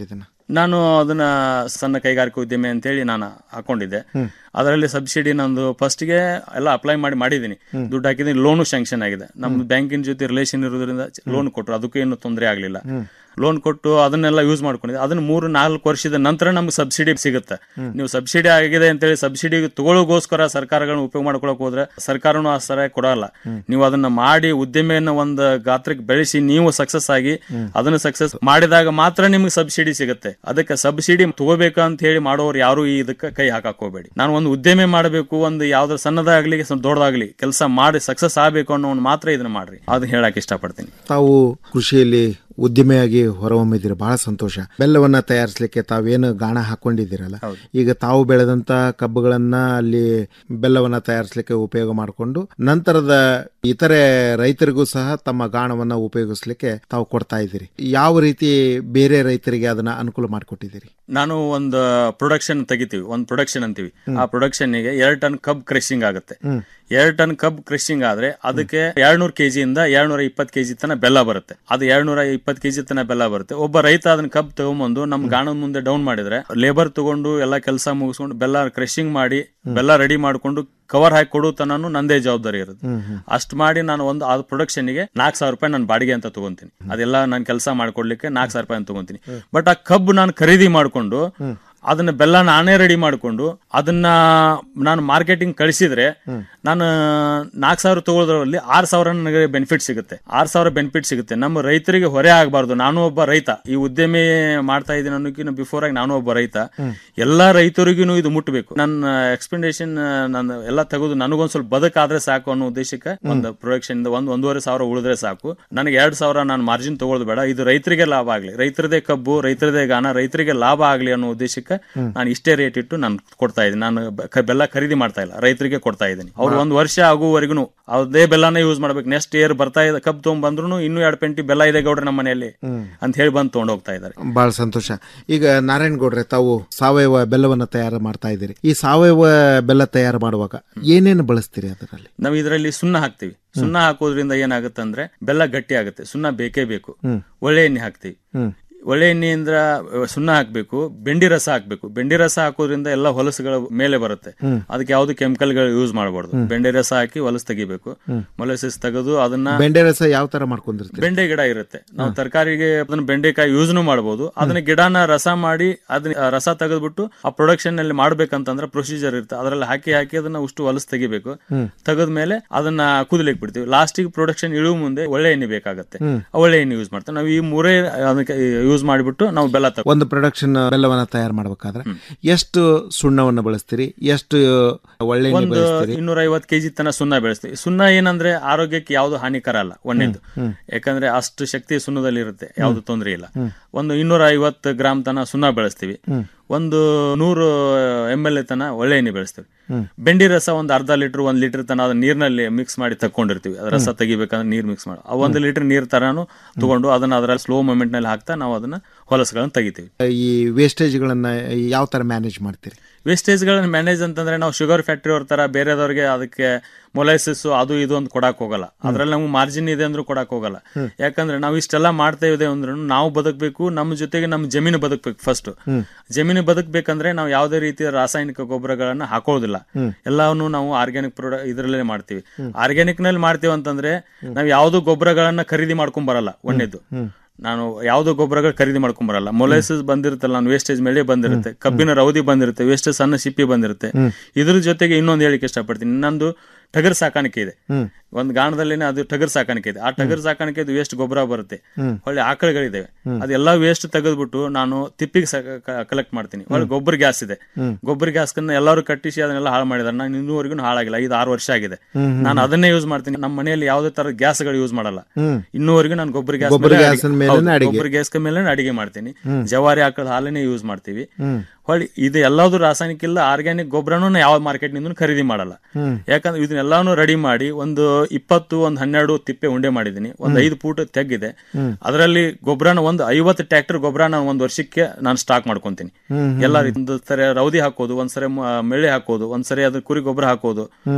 ನಾನು ಅದನ್ನ ಸಣ್ಣ ಕೈಗಾರಿಕಾ ಉದ್ಯಮಿ ಅಂತೇಳಿ ನಾನು ಹಾಕೊಂಡಿದ್ದೆ ಅದರಲ್ಲಿ ಸಬ್ಸಿಡಿ ನಂದು ಫಸ್ಟ್ಗೆ ಎಲ್ಲ ಅಪ್ಲೈ ಮಾಡಿ ಮಾಡಿದ್ದೀನಿ ದುಡ್ಡು ಹಾಕಿದ್ದೀನಿ ಲೋನು ಶಾಂಕ್ಷನ್ ಆಗಿದೆ ನಮ್ಮ ಬ್ಯಾಂಕಿನ ಜೊತೆ ರಿಲೇಷನ್ ಇರೋದ್ರಿಂದ ಲೋನ್ ಕೊಟ್ಟರು ಅದಕ್ಕೂ ಏನು ತೊಂದರೆ ಆಗಲಿಲ್ಲ ಲೋನ್ ಕೊಟ್ಟು ಅದನ್ನೆಲ್ಲ ಯೂಸ್ ಮಾಡ್ಕೊಂಡಿದ್ದೆ ಅದನ್ನ ಮೂರು ನಾಲ್ಕು ವರ್ಷದ ನಂತರ ನಮ್ಗೆ ಸಬ್ಸಿಡಿ ಸಿಗುತ್ತೆ ನೀವು ಸಬ್ಸಿಡಿ ಆಗಿದೆ ಅಂತೇಳಿ ಸಬ್ಸಿಡಿ ತಗೊಳ್ಳೋಗೋಸ್ಕರ ಸರ್ಕಾರಗಳನ್ನ ಉಪಯೋಗ ಮಾಡ್ಕೊಳಕ್ ಹೋದ್ರೆ ಸರ್ಕಾರನು ಆ ಸರಿಯಾಗಿ ಕೊಡಲ್ಲ ನೀವು ಅದನ್ನ ಮಾಡಿ ಉದ್ಯಮಿಯನ್ನ ಒಂದು ಗಾತ್ರಕ್ಕೆ ಬೆಳೆಸಿ ನೀವು ಸಕ್ಸಸ್ ಆಗಿ ಅದನ್ನ ಸಕ್ಸಸ್ ಮಾಡಿದಾಗ ಮಾತ್ರ ನಿಮ್ಗೆ ಸಬ್ಸಿಡಿ ಸಿಗುತ್ತೆ ಅದಕ್ಕೆ ಸಬ್ಸಿಡಿ ತಗೋಬೇಕು ಅಂತ ಹೇಳಿ ಮಾಡೋರು ಯಾರು ಈ ಇದಕ್ಕೆ ಕೈ ಹಾಕಕ್ ಹೋಗ್ಬೇಡಿ ನಾನು ಒಂದು ಉದ್ಯಮಿ ಮಾಡಬೇಕು ಒಂದು ಯಾವ್ದು ಸಣ್ಣದಾಗ್ಲಿ ಸ್ವಲ್ಪ ದೊಡ್ಡದಾಗ್ಲಿ ಕೆಲಸ ಮಾಡಿ ಸಕ್ಸಸ್ ಆಗಬೇಕು ಅನ್ನೋ ಒಂದು ಮಾತ್ರ ಇದನ್ನ ಮಾಡ್ರಿ ಅದನ್ನ ಹೇಳಕ್ ಇಷ್ಟಪಡ್ತೀನಿ ತಾವು ಕೃಷಿಯಲ್ಲಿ ಉದ್ಯಮಿಯಾಗಿ ಹೊರಹೊಮ್ಮಿದ್ದೀರಿ ಬಹಳ ಸಂತೋಷ ಬೆಲ್ಲವನ್ನ ತಯಾರಿಸಲಿಕ್ಕೆ ತಾವೇನು ಗಾಣ ಹಾಕೊಂಡಿದ್ದೀರಲ್ಲ ಈಗ ತಾವು ಬೆಳೆದಂತ ಕಬ್ಬುಗಳನ್ನ ಅಲ್ಲಿ ಬೆಲ್ಲವನ್ನ ತಯಾರಿಸಲಿಕ್ಕೆ ಉಪಯೋಗ ಮಾಡಿಕೊಂಡು ನಂತರದ ಇತರೆ ರೈತರಿಗೂ ಸಹ ತಮ್ಮ ಗಾಣವನ್ನ ಉಪಯೋಗಿಸ್ಲಿಕ್ಕೆ ತಾವು ಕೊಡ್ತಾ ಇದ್ದೀರಿ ಯಾವ ರೀತಿ ಬೇರೆ ರೈತರಿಗೆ ಅದನ್ನ ಅನುಕೂಲ ಮಾಡಿಕೊಟ್ಟಿದ್ದೀರಿ ನಾನು ಒಂದು ಪ್ರೊಡಕ್ಷನ್ ತೆಗಿತೀವಿ ಒಂದು ಪ್ರೊಡಕ್ಷನ್ ಅಂತೀವಿ ಆ ಪ್ರೊಡಕ್ಷನ್ ಗೆ ಎರಡ್ ಟನ್ ಕಬ್ ಕ್ರಶಿಂಗ್ ಆಗುತ್ತೆ ಎರಡ್ ಟನ್ ಕಬ್ ಕ್ರಶಿಂಗ್ ಆದ್ರೆ ಅದಕ್ಕೆ ಎರಡ್ನೂರ್ ಕೆಜಿಯಿಂದ ಎರಡ್ನೂರ ಇಪ್ಪತ್ತು ಕೆಜಿ ತನ ಬೆಲ್ಲ ಬರುತ್ತೆ ಅದು ಎರಡ್ನೂರ ಇಪ್ಪತ್ತು ಕೆಜಿ ತನ ಬೆಲ್ಲ ಬರುತ್ತೆ ಒಬ್ಬ ರೈತ ಅದನ್ನ ಕಬ್ ತಗೊಂಬಂದು ನಮ್ ಗಾಣದ ಮುಂದೆ ಡೌನ್ ಮಾಡಿದ್ರೆ ಲೇಬರ್ ತಗೊಂಡು ಎಲ್ಲ ಕೆಲಸ ಮುಗಿಸ್ಕೊಂಡು ಬೆಲ್ಲ ಕ್ರಶಿಂಗ್ ಮಾಡಿ ಬೆಲ್ಲ ರೆಡಿ ಮಾಡ್ಕೊಂಡು ಕವರ್ ಹಾಕಿ ಕೊಡು ತನನು ನಂದೇ ಜವಾಬ್ದಾರಿ ಇರುತ್ತೆ ಅಷ್ಟ್ ಮಾಡಿ ನಾನು ಒಂದು ಆ ಪ್ರೊಡಕ್ಷನ್ ಗೆ ನಾಲ್ಕು ಸಾವಿರ ರೂಪಾಯಿ ನಾನು ಬಾಡಿಗೆ ಅಂತ ತಗೊಂತೀನಿ ಅದೆಲ್ಲ ನಾನು ಕೆಲಸ ಮಾಡ್ಕೊಡ್ಲಿಕ್ಕೆ ನಾಲ್ಕು ಸಾವಿರ ರೂಪಾಯಿ ಅಂತ ತಗೊಂತೀನಿ ಬಟ್ ಆ ಕಬ್ಬು ನಾನು ಖರೀದಿ ಮಾಡ್ಕೊಂಡು ಅದನ್ನ ಬೆಲ್ಲ ನಾನೇ ರೆಡಿ ಮಾಡ್ಕೊಂಡು ಅದನ್ನ ನಾನು ಮಾರ್ಕೆಟಿಂಗ್ ಕಳಿಸಿದ್ರೆ ನಾನು ನಾಲ್ಕು ಸಾವಿರ ತಗೊಳ್ಳೋದ್ರಲ್ಲಿ ಆರ್ ಸಾವಿರ ನನಗೆ ಬೆನಿಫಿಟ್ ಸಿಗುತ್ತೆ ಆರ್ ಸಾವಿರ ಬೆನಿಫಿಟ್ ಸಿಗುತ್ತೆ ನಮ್ಮ ರೈತರಿಗೆ ಹೊರೆ ಆಗಬಾರ್ದು ನಾನು ಒಬ್ಬ ರೈತ ಈ ಉದ್ಯಮಿ ಮಾಡ್ತಾ ಇದ್ದೀನಿ ಅನ್ನೋಕ್ಕಿಂತ ಬಿಫೋರ್ ಆಗಿ ನಾನು ಒಬ್ಬ ರೈತ ಎಲ್ಲಾ ರೈತರಿಗೂ ಇದು ಮುಟ್ಟಬೇಕು ನನ್ನ ಎಕ್ಸ್ಪೆಂಡೇಷನ್ ನಾನು ಎಲ್ಲ ತೆಗೆದು ನನಗೊಂದ್ ಸ್ವಲ್ಪ ಬದುಕಾದ್ರೆ ಸಾಕು ಅನ್ನೋ ಉದ್ದೇಶಕ್ಕೆ ಒಂದು ಪ್ರೊಡಕ್ಷನ್ ಇಂದ ಒಂದ್ ಒಂದೂವರೆ ಸಾವಿರ ಉಳಿದ್ರೆ ಸಾಕು ನನಗೆ ಎರಡ್ ಸಾವಿರ ನಾನು ಮಾರ್ಜಿನ್ ತಗೊಳ್ಳೋದು ಬೇಡ ಇದು ರೈತರಿಗೆ ಲಾಭ ಆಗ್ಲಿ ರೈತರದೇ ಕಬ್ಬು ರೈತರದೇ ಗಾನ ರೈತರಿಗೆ ಲಾಭ ಆಗ್ಲಿ ಅನ್ನೋ ಉದ್ದೇಶಕ್ಕೆ ನಾನು ಇಷ್ಟೇ ರೇಟ್ ಇಟ್ಟು ನಾನು ಕೊಡ್ತಾ ಇದ್ದೀನಿ ನಾನು ಬ- ಕ- ಬೆಲ್ಲ ಖರೀದಿ ಮಾಡ್ತಾ ಇಲ್ಲ ರೈತರಿಗೆ ಕೊಡ್ತಾ ಇದ್ದೀನಿ ಅವ್ರು ಒಂದ್ ವರ್ಷ ಆಗುವವರೆಗೂ ಅದೇ ಬೆಲ್ಲನೇ ಯೂಸ್ ಮಾಡ್ಬೇಕು ನೆಕ್ಸ್ಟ್ ಇಯರ್ ಬರ್ತಾ ಇದೆ ಕಬ್ಬು ತಗೊಂಡ್ಬಂದ್ರು ಇನ್ನೂ ಎರಡು ಪೆಂಟಿ ಬೆಲ್ಲ ಇದೆ ಗೌಡ್ರೆ ನಮ್ಮ ಮನೆಯಲ್ಲಿ ಅಂತ ಹೇಳಿ ಬಂದು ತಗೊಂಡ್ ಹೋಗ್ತಾ ಇದ್ದಾರೆ ಬಹಳ ಸಂತೋಷ ಈಗ ನಾರಾಯಣ್ ಗೌಡ್ರೆ ತಾವು ಸಾವಯವ ಬೆಲ್ಲವನ್ನ ತಯಾರು ಮಾಡ್ತಾ ಇದ್ದೀರಿ ಈ ಸಾವಯವ ಬೆಲ್ಲ ತಯಾರು ಮಾಡುವಾಗ ಏನೇನು ಬಳಸ್ತೀರಿ ಅದರಲ್ಲಿ ನಾವು ಇದರಲ್ಲಿ ಸುಣ್ಣ ಹಾಕ್ತಿವಿ ಸುಣ್ಣ ಹಾಕೋದ್ರಿಂದ ಏನಾಗುತ್ತೆ ಅಂದ್ರೆ ಬೆಲ್ಲ ಗಟ್ಟಿ ಆಗುತ್ತೆ ಸುಣ್ಣ ಬೇಕೇ ಬೇಕು ಹ್ಮ್. ಒಳ್ಳೆ ಎಣ್ಣೆ ಹಾಕ್ತಿವಿ ಹ್ಮ್. ಒಳ್ಳೆ ಎಣ್ಣೆಯಿಂದ ಸುಣ್ಣ ಹಾಕ್ಬೇಕು ಬೆಂಡಿ ರಸ ಹಾಕ್ಬೇಕು ಬೆಂಡಿ ರಸ ಹಾಕೋದ್ರಿಂದ ಎಲ್ಲ ಹೊಲಸುಗಳ ಮೇಲೆ ಬರುತ್ತೆ ಹ್ಮ್. ಅದಕ್ಕೆ ಯಾವ್ದು ಕೆಮಿಕಲ್ಗಳು ಯೂಸ್ ಮಾಡಬಾರ್ದು ಹ್ಮ್. ಬೆಂಡೆ ರಸ ಹಾಕಿ ಹೊಲಸು ತೆಗಿಬೇಕು ಹ್ಮ್. ಮೊಲಸಿಸ್ ತೆಗೆದು ಅದನ್ನ ಬೆಂಡೆ ರಸ ಯಾವ ತರ ಮಾಡ್ಕೊಂಡಿರ್ತೀರಿ ಬೆಂಡೆ ಗಿಡ ಇರುತ್ತೆ ನಾವು ತರಕಾರಿಗೆ ಅದನ್ನ ಬೆಂಡೆಕಾಯಿ ಯೂಸ್ನು ಮಾಡಬಹುದು ಅದನ್ನ ಗಿಡನ ರಸ ಮಾಡಿ ಅದನ್ನ ಆ ರಸ ತೆಗೆದ್ಬಿಟ್ಟು ಆ ಪ್ರೊಡಕ್ಷನ್ ನಲ್ಲಿ ಮಾಡ್ಬೇಕಂತಂದ್ರೆ ಪ್ರೊಸೀಜರ್ ಇರುತ್ತೆ ಅದರಲ್ಲಿ ಹಾಕಿ ಹಾಕಿ ಅದನ್ನ ಉಷ್ಟು ಹೊಲಸು ತೆಗಿಬೇಕು ಹ್ಮ್. ತೆಗೆದ ಮೇಲೆ ಅದನ್ನ ಕುದಲಿಕ್ ಬಿಡ್ತೀವಿ ಲಾಸ್ಟಿಗೆ ಪ್ರೊಡಕ್ಷನ್ ಇಳುವ ಮುಂದೆ ಒಳ್ಳೆ ಎಣ್ಣೆ ಬೇಕಾಗುತ್ತೆ ಹ್ಮ್. ಆ ಒಳ್ಳೆ ಎಣ್ಣೆ ಯೂಸ್ ಮಾಡ್ತೀವಿ ನಾವು ಈ ಮೂರೇ ಅದಕ್ಕೆ ಯೂಸ್ ಮಾಡಿಬಿಟ್ಟು ನಾವು ಬೆಲ್ಲ ತಗೋ ಒಂದು ಪ್ರೊಡಕ್ಷನ್ ಬೆಲ್ಲವನ್ನ ತಯಾರು ಮಾಡ್ಬೇಕಾದ್ರೆ ಎಷ್ಟು ಸುಣ್ಣವನ್ನ ಬಳಸ್ತೀರಿ ಎಷ್ಟು ಒಳ್ಳೆ ಎಣ್ಣೆ ಒಂದು ಬಳಸ್ತೀರಿ ಇನ್ನೂರ ಐವತ್ತು ಕೆಜಿ ತನ ಸುಣ್ಣ ಬೆಳೆಸ್ತೀವಿ ಸುಣ್ಣ ಏನಂದ್ರೆ ಆರೋಗ್ಯಕ್ಕೆ ಯಾವ್ದು ಹಾನಿಕರ ಅಲ್ಲ ಒಂದೇದು ಹ್ಮ್. ಯಾಕಂದ್ರೆ ಅಷ್ಟು ಶಕ್ತಿ ಸುಣ್ಣದಲ್ಲಿ ಇರುತ್ತೆ ಯಾವ್ದು ತೊಂದರೆ ಇಲ್ಲ ಹ್ಮ್. ಒಂದು ಇನ್ನೂರ ಐವತ್ತು ಗ್ರಾಮ್ ತನ ಸುಣ್ಣ ಬೆಳೆಸ್ತೀವಿ ಹ್ಮ್. ಒಂದು ನೂರು ಎಮ್ ಎಲ್ ಎ ತನ ಒಳ್ಳೆ ಎಣ್ಣೆ ಬೆಳೆಸ್ತೀವಿ ಹ್ಮ್. ಬೆಂಡಿ ರಸ ಒಂದು ಅರ್ಧ ಲೀಟರ್ ಒಂದ್ ಲೀಟರ್ ತನ ಅದನ್ನ ನೀರಿನಲ್ಲಿ ಮಿಕ್ಸ್ ಮಾಡಿ ತಕೊಂಡಿರ್ತೀವಿ ಅದ್ರ ರಸ ತೆಗಿಬೇಕಂದ್ರೆ ನೀರ್ ಮಿಕ್ಸ್ ಮಾಡಿ ಆ ಒಂದು ಲೀಟರ್ ನೀರ್ ತರಾನು ತಗೊಂಡು ಅದನ್ನ ಅದರ ಸ್ಲೋ ಮೂಮೆಂಟ್ ನಲ್ಲಿ ಹಾಕ್ತಾ ನಾವು ಅದನ್ನ ಹೊಲಸುಗಳನ್ನ ತೆಗಿತೀವಿ ಈ ವೇಸ್ಟೇಜ್ಗಳನ್ನ ಯಾವ ತರ ಮ್ಯಾನೇಜ್ ಮಾಡ್ತೀರಿ ವೇಸ್ಟೇಜ್ಗಳನ್ನ ಮ್ಯಾನೇಜ್ ಅಂತಂದ್ರೆ ನಾವು ಶುಗರ್ ಫ್ಯಾಕ್ಟ್ರಿ ಅವ್ರ ತರ ಬೇರೆದವ್ರಿಗೆ ಅದಕ್ಕೆ ಮೊಲೈಸಿಸ್ ಅದು ಇದು ಅಂತ ಕೊಡಕ್ ಹೋಗಲ್ಲ ಅದ್ರಲ್ಲಿ ನಮ್ಗೆ ಮಾರ್ಜಿನ್ ಇದೆ ಅಂದ್ರೂ ಕೊಡಕ್ ಹೋಗಲ್ಲ ಹ್ಮ್. ಯಾಕಂದ್ರೆ ನಾವು ಇಷ್ಟೆಲ್ಲ ಮಾಡ್ತಾ ಇದೆ ಅಂದ್ರೂ ನಾವು ಬದುಕಬೇಕು ನಮ್ಮ ಜೊತೆಗೆ ನಮ್ಮ ಜಮೀನು ಬದುಕಬೇಕು ಫಸ್ಟ್ ಹ್ಮ್. ಜಮೀನು ಬದುಕಬೇಕಂದ್ರೆ ನಾವು ಯಾವುದೇ ರೀತಿಯ ರಾಸಾಯನಿಕ ಗೊಬ್ಬರಗಳನ್ನ ಹಾಕೋದಿಲ್ಲ ಹ್ಮ್. ಎಲ್ಲವನ್ನು ನಾವು ಆರ್ಗ್ಯಾನಿಕ್ ಪ್ರೊಡ ಇದ್ರಲ್ಲೇ ಮಾಡ್ತೀವಿ ಆರ್ಗ್ಯಾನಿಕ್ ನಲ್ಲಿ ಮಾಡ್ತೀವಿ ಅಂತಂದ್ರೆ ನಾವು ಯಾವ್ದು ಗೊಬ್ಬರಗಳನ್ನ ಖರೀದಿ ಮಾಡ್ಕೊಂಡ್ ಬರಲ್ಲ ಒಂದೇದು ಹ್ಮ್. ನಾನು ಯಾವ್ದು ಗೊಬ್ಬರಗಳು ಖರೀದಿ ಮಾಡ್ಕೊಂಡ್ ಬರಲ್ಲ ಮೊಲೈಸಸ್ ಬಂದಿರುತ್ತಲ್ಲ ನಾನು ವೇಸ್ಟೇಜ್ ಮೇಲೆ ಬಂದಿರುತ್ತೆ ಕಬ್ಬಿನ ರೌದಿ ಬಂದಿರುತ್ತೆ ವೇಸ್ಟೇಜ್ ಸಣ್ಣ ಸಿಪ್ಪಿ ಬಂದಿರುತ್ತೆ ಹ್ಮ್. ಇದ್ರ ಜೊತೆಗೆ ಇನ್ನೊಂದು ಹೇಳಿಕೆ ಇಷ್ಟಪಡ್ತೀನಿ ಇನ್ನೊಂದು ಟಗರ್ ಸಾಕಾಣಿಕೆ ಇದೆ ಹ್ಮ್. ಒಂದ್ ಗಾಣದಲ್ಲಿನೇ ಅದು ಟಗರ್ ಸಾಕಾಣಿಕೆ ಇದೆ ಆ ಟಗರ್ ಸಾಕಾಣಿಕೆ ವೇಸ್ಟ್ ಗೊಬ್ಬರ ಬರುತ್ತೆ ಹ್ಮ್. ಒಳ್ಳೆ ಆಕಳುಗಳಿದಾವೆ ಹ್ಮ್. ಅದೆಲ್ಲ ವೇಸ್ಟ್ ತೆಗೆದ್ಬಿಟ್ಟು ನಾನು ತಿಪ್ಪಿಗೆ ಕಲೆಕ್ಟ್ ಮಾಡ್ತೀನಿ ಒಳ್ಳೆ ಗೊಬ್ಬರ ಗ್ಯಾಸ್ ಇದೆ ಹ್ಮ್. ಗೊಬ್ಬರ ಗ್ಯಾಸ್ ಎಲ್ಲರೂ ಕಟ್ಟಿಸಿ ಅದನ್ನೆಲ್ಲ ಹಾಳು ಮಾಡಿದಾರೆ ನಾನು ಇನ್ನೂವರೆಗೂ ಹಾಳಾಗಿಲ್ಲ ಐದು ಆರು ವರ್ಷ ಆಗಿದೆ ಹ್ಮ್, ಹ್ಮ್, ನಾನು ಅದನ್ನೇ ಯೂಸ್ ಮಾಡ್ತೀನಿ ನಮ್ಮ ಮನೆಯಲ್ಲಿ ಯಾವುದೇ ತರ ಗ್ಯಾಸ್ಗಳು ಯೂಸ್ ಮಾಡಲ್ಲ ಹ್ಮ್. ಇನ್ನೂವರೆಗೂ ನಾನು ಗೊಬ್ಬರ ಗ್ಯಾಸ್ ಗೊಬ್ಬರ ಗ್ಯಾಸಿನ ಮೇಲೆನೇ ಅಡಿಗೆ. ಗೊಬ್ಬರ ಗ್ಯಾಸ್ ಮೇಲೆ ಅಡಿಗೆ ಮಾಡ್ತೀನಿ ಹ್ಮ್. ಜವಾರಿ ಆಕಳ ಹಾಲನ್ನೇ ಯೂಸ್ ಮಾಡ್ತೀವಿ ಹ್ಮ್. ಹೊಳ್ಳಿ ಇದು ಎಲ್ಲಾದ್ರು ರಾಸಾಯನಿಕ ಇಲ್ಲ ಆರ್ಗ್ಯಾನಿಕ್ ಗೊಬ್ಬರನು ಯಾವ ಮಾರ್ಕೆಟ್ ನಿಂದ ಖರೀದಿ ಮಾಡಲ್ಲ ಹ್ಮ್. ಯಾಕಂದ್ರೆ ಇದನ್ನೆಲ್ಲಾನು ರೆಡಿ ಮಾಡಿ ಒಂದು ಇಪ್ಪತ್ತು ಒಂದು ಹನ್ನೆರಡು ತಿಪ್ಪೆ ಉಂಡೆ ಮಾಡಿದೀನಿ ಒಂದು ಹ್ಮ್. ಐದು ಫೂಟ್ ತೆಗ್ಗಿದೆ ಹ್ಮ್. ಅದರಲ್ಲಿ ಗೊಬ್ಬರನ ಒಂದು ಐವತ್ತು ಟ್ರ್ಯಾಕ್ಟರ್ ಗೊಬ್ಬರ ನಾನು ಒಂದು ವರ್ಷಕ್ಕೆ ನಾನು ಸ್ಟಾಕ್ ಮಾಡ್ಕೊಂತೀನಿ ಹ್ಮ್, ಹ್ಮ್, ಎಲ್ಲ ರೀತಿ ಒಂದು ಸರಿ ರೌದಿ ಹಾಕೋದು ಒಂದ್ಸರಿ ಮ- ಮೆಳ್ಳೆ ಹಾಕೋದು ಒಂದ್ಸರಿ ಅದ್ರ ಕುರಿ ಗೊಬ್ಬರ ಹಾಕೋದು ಹ್ಮ್.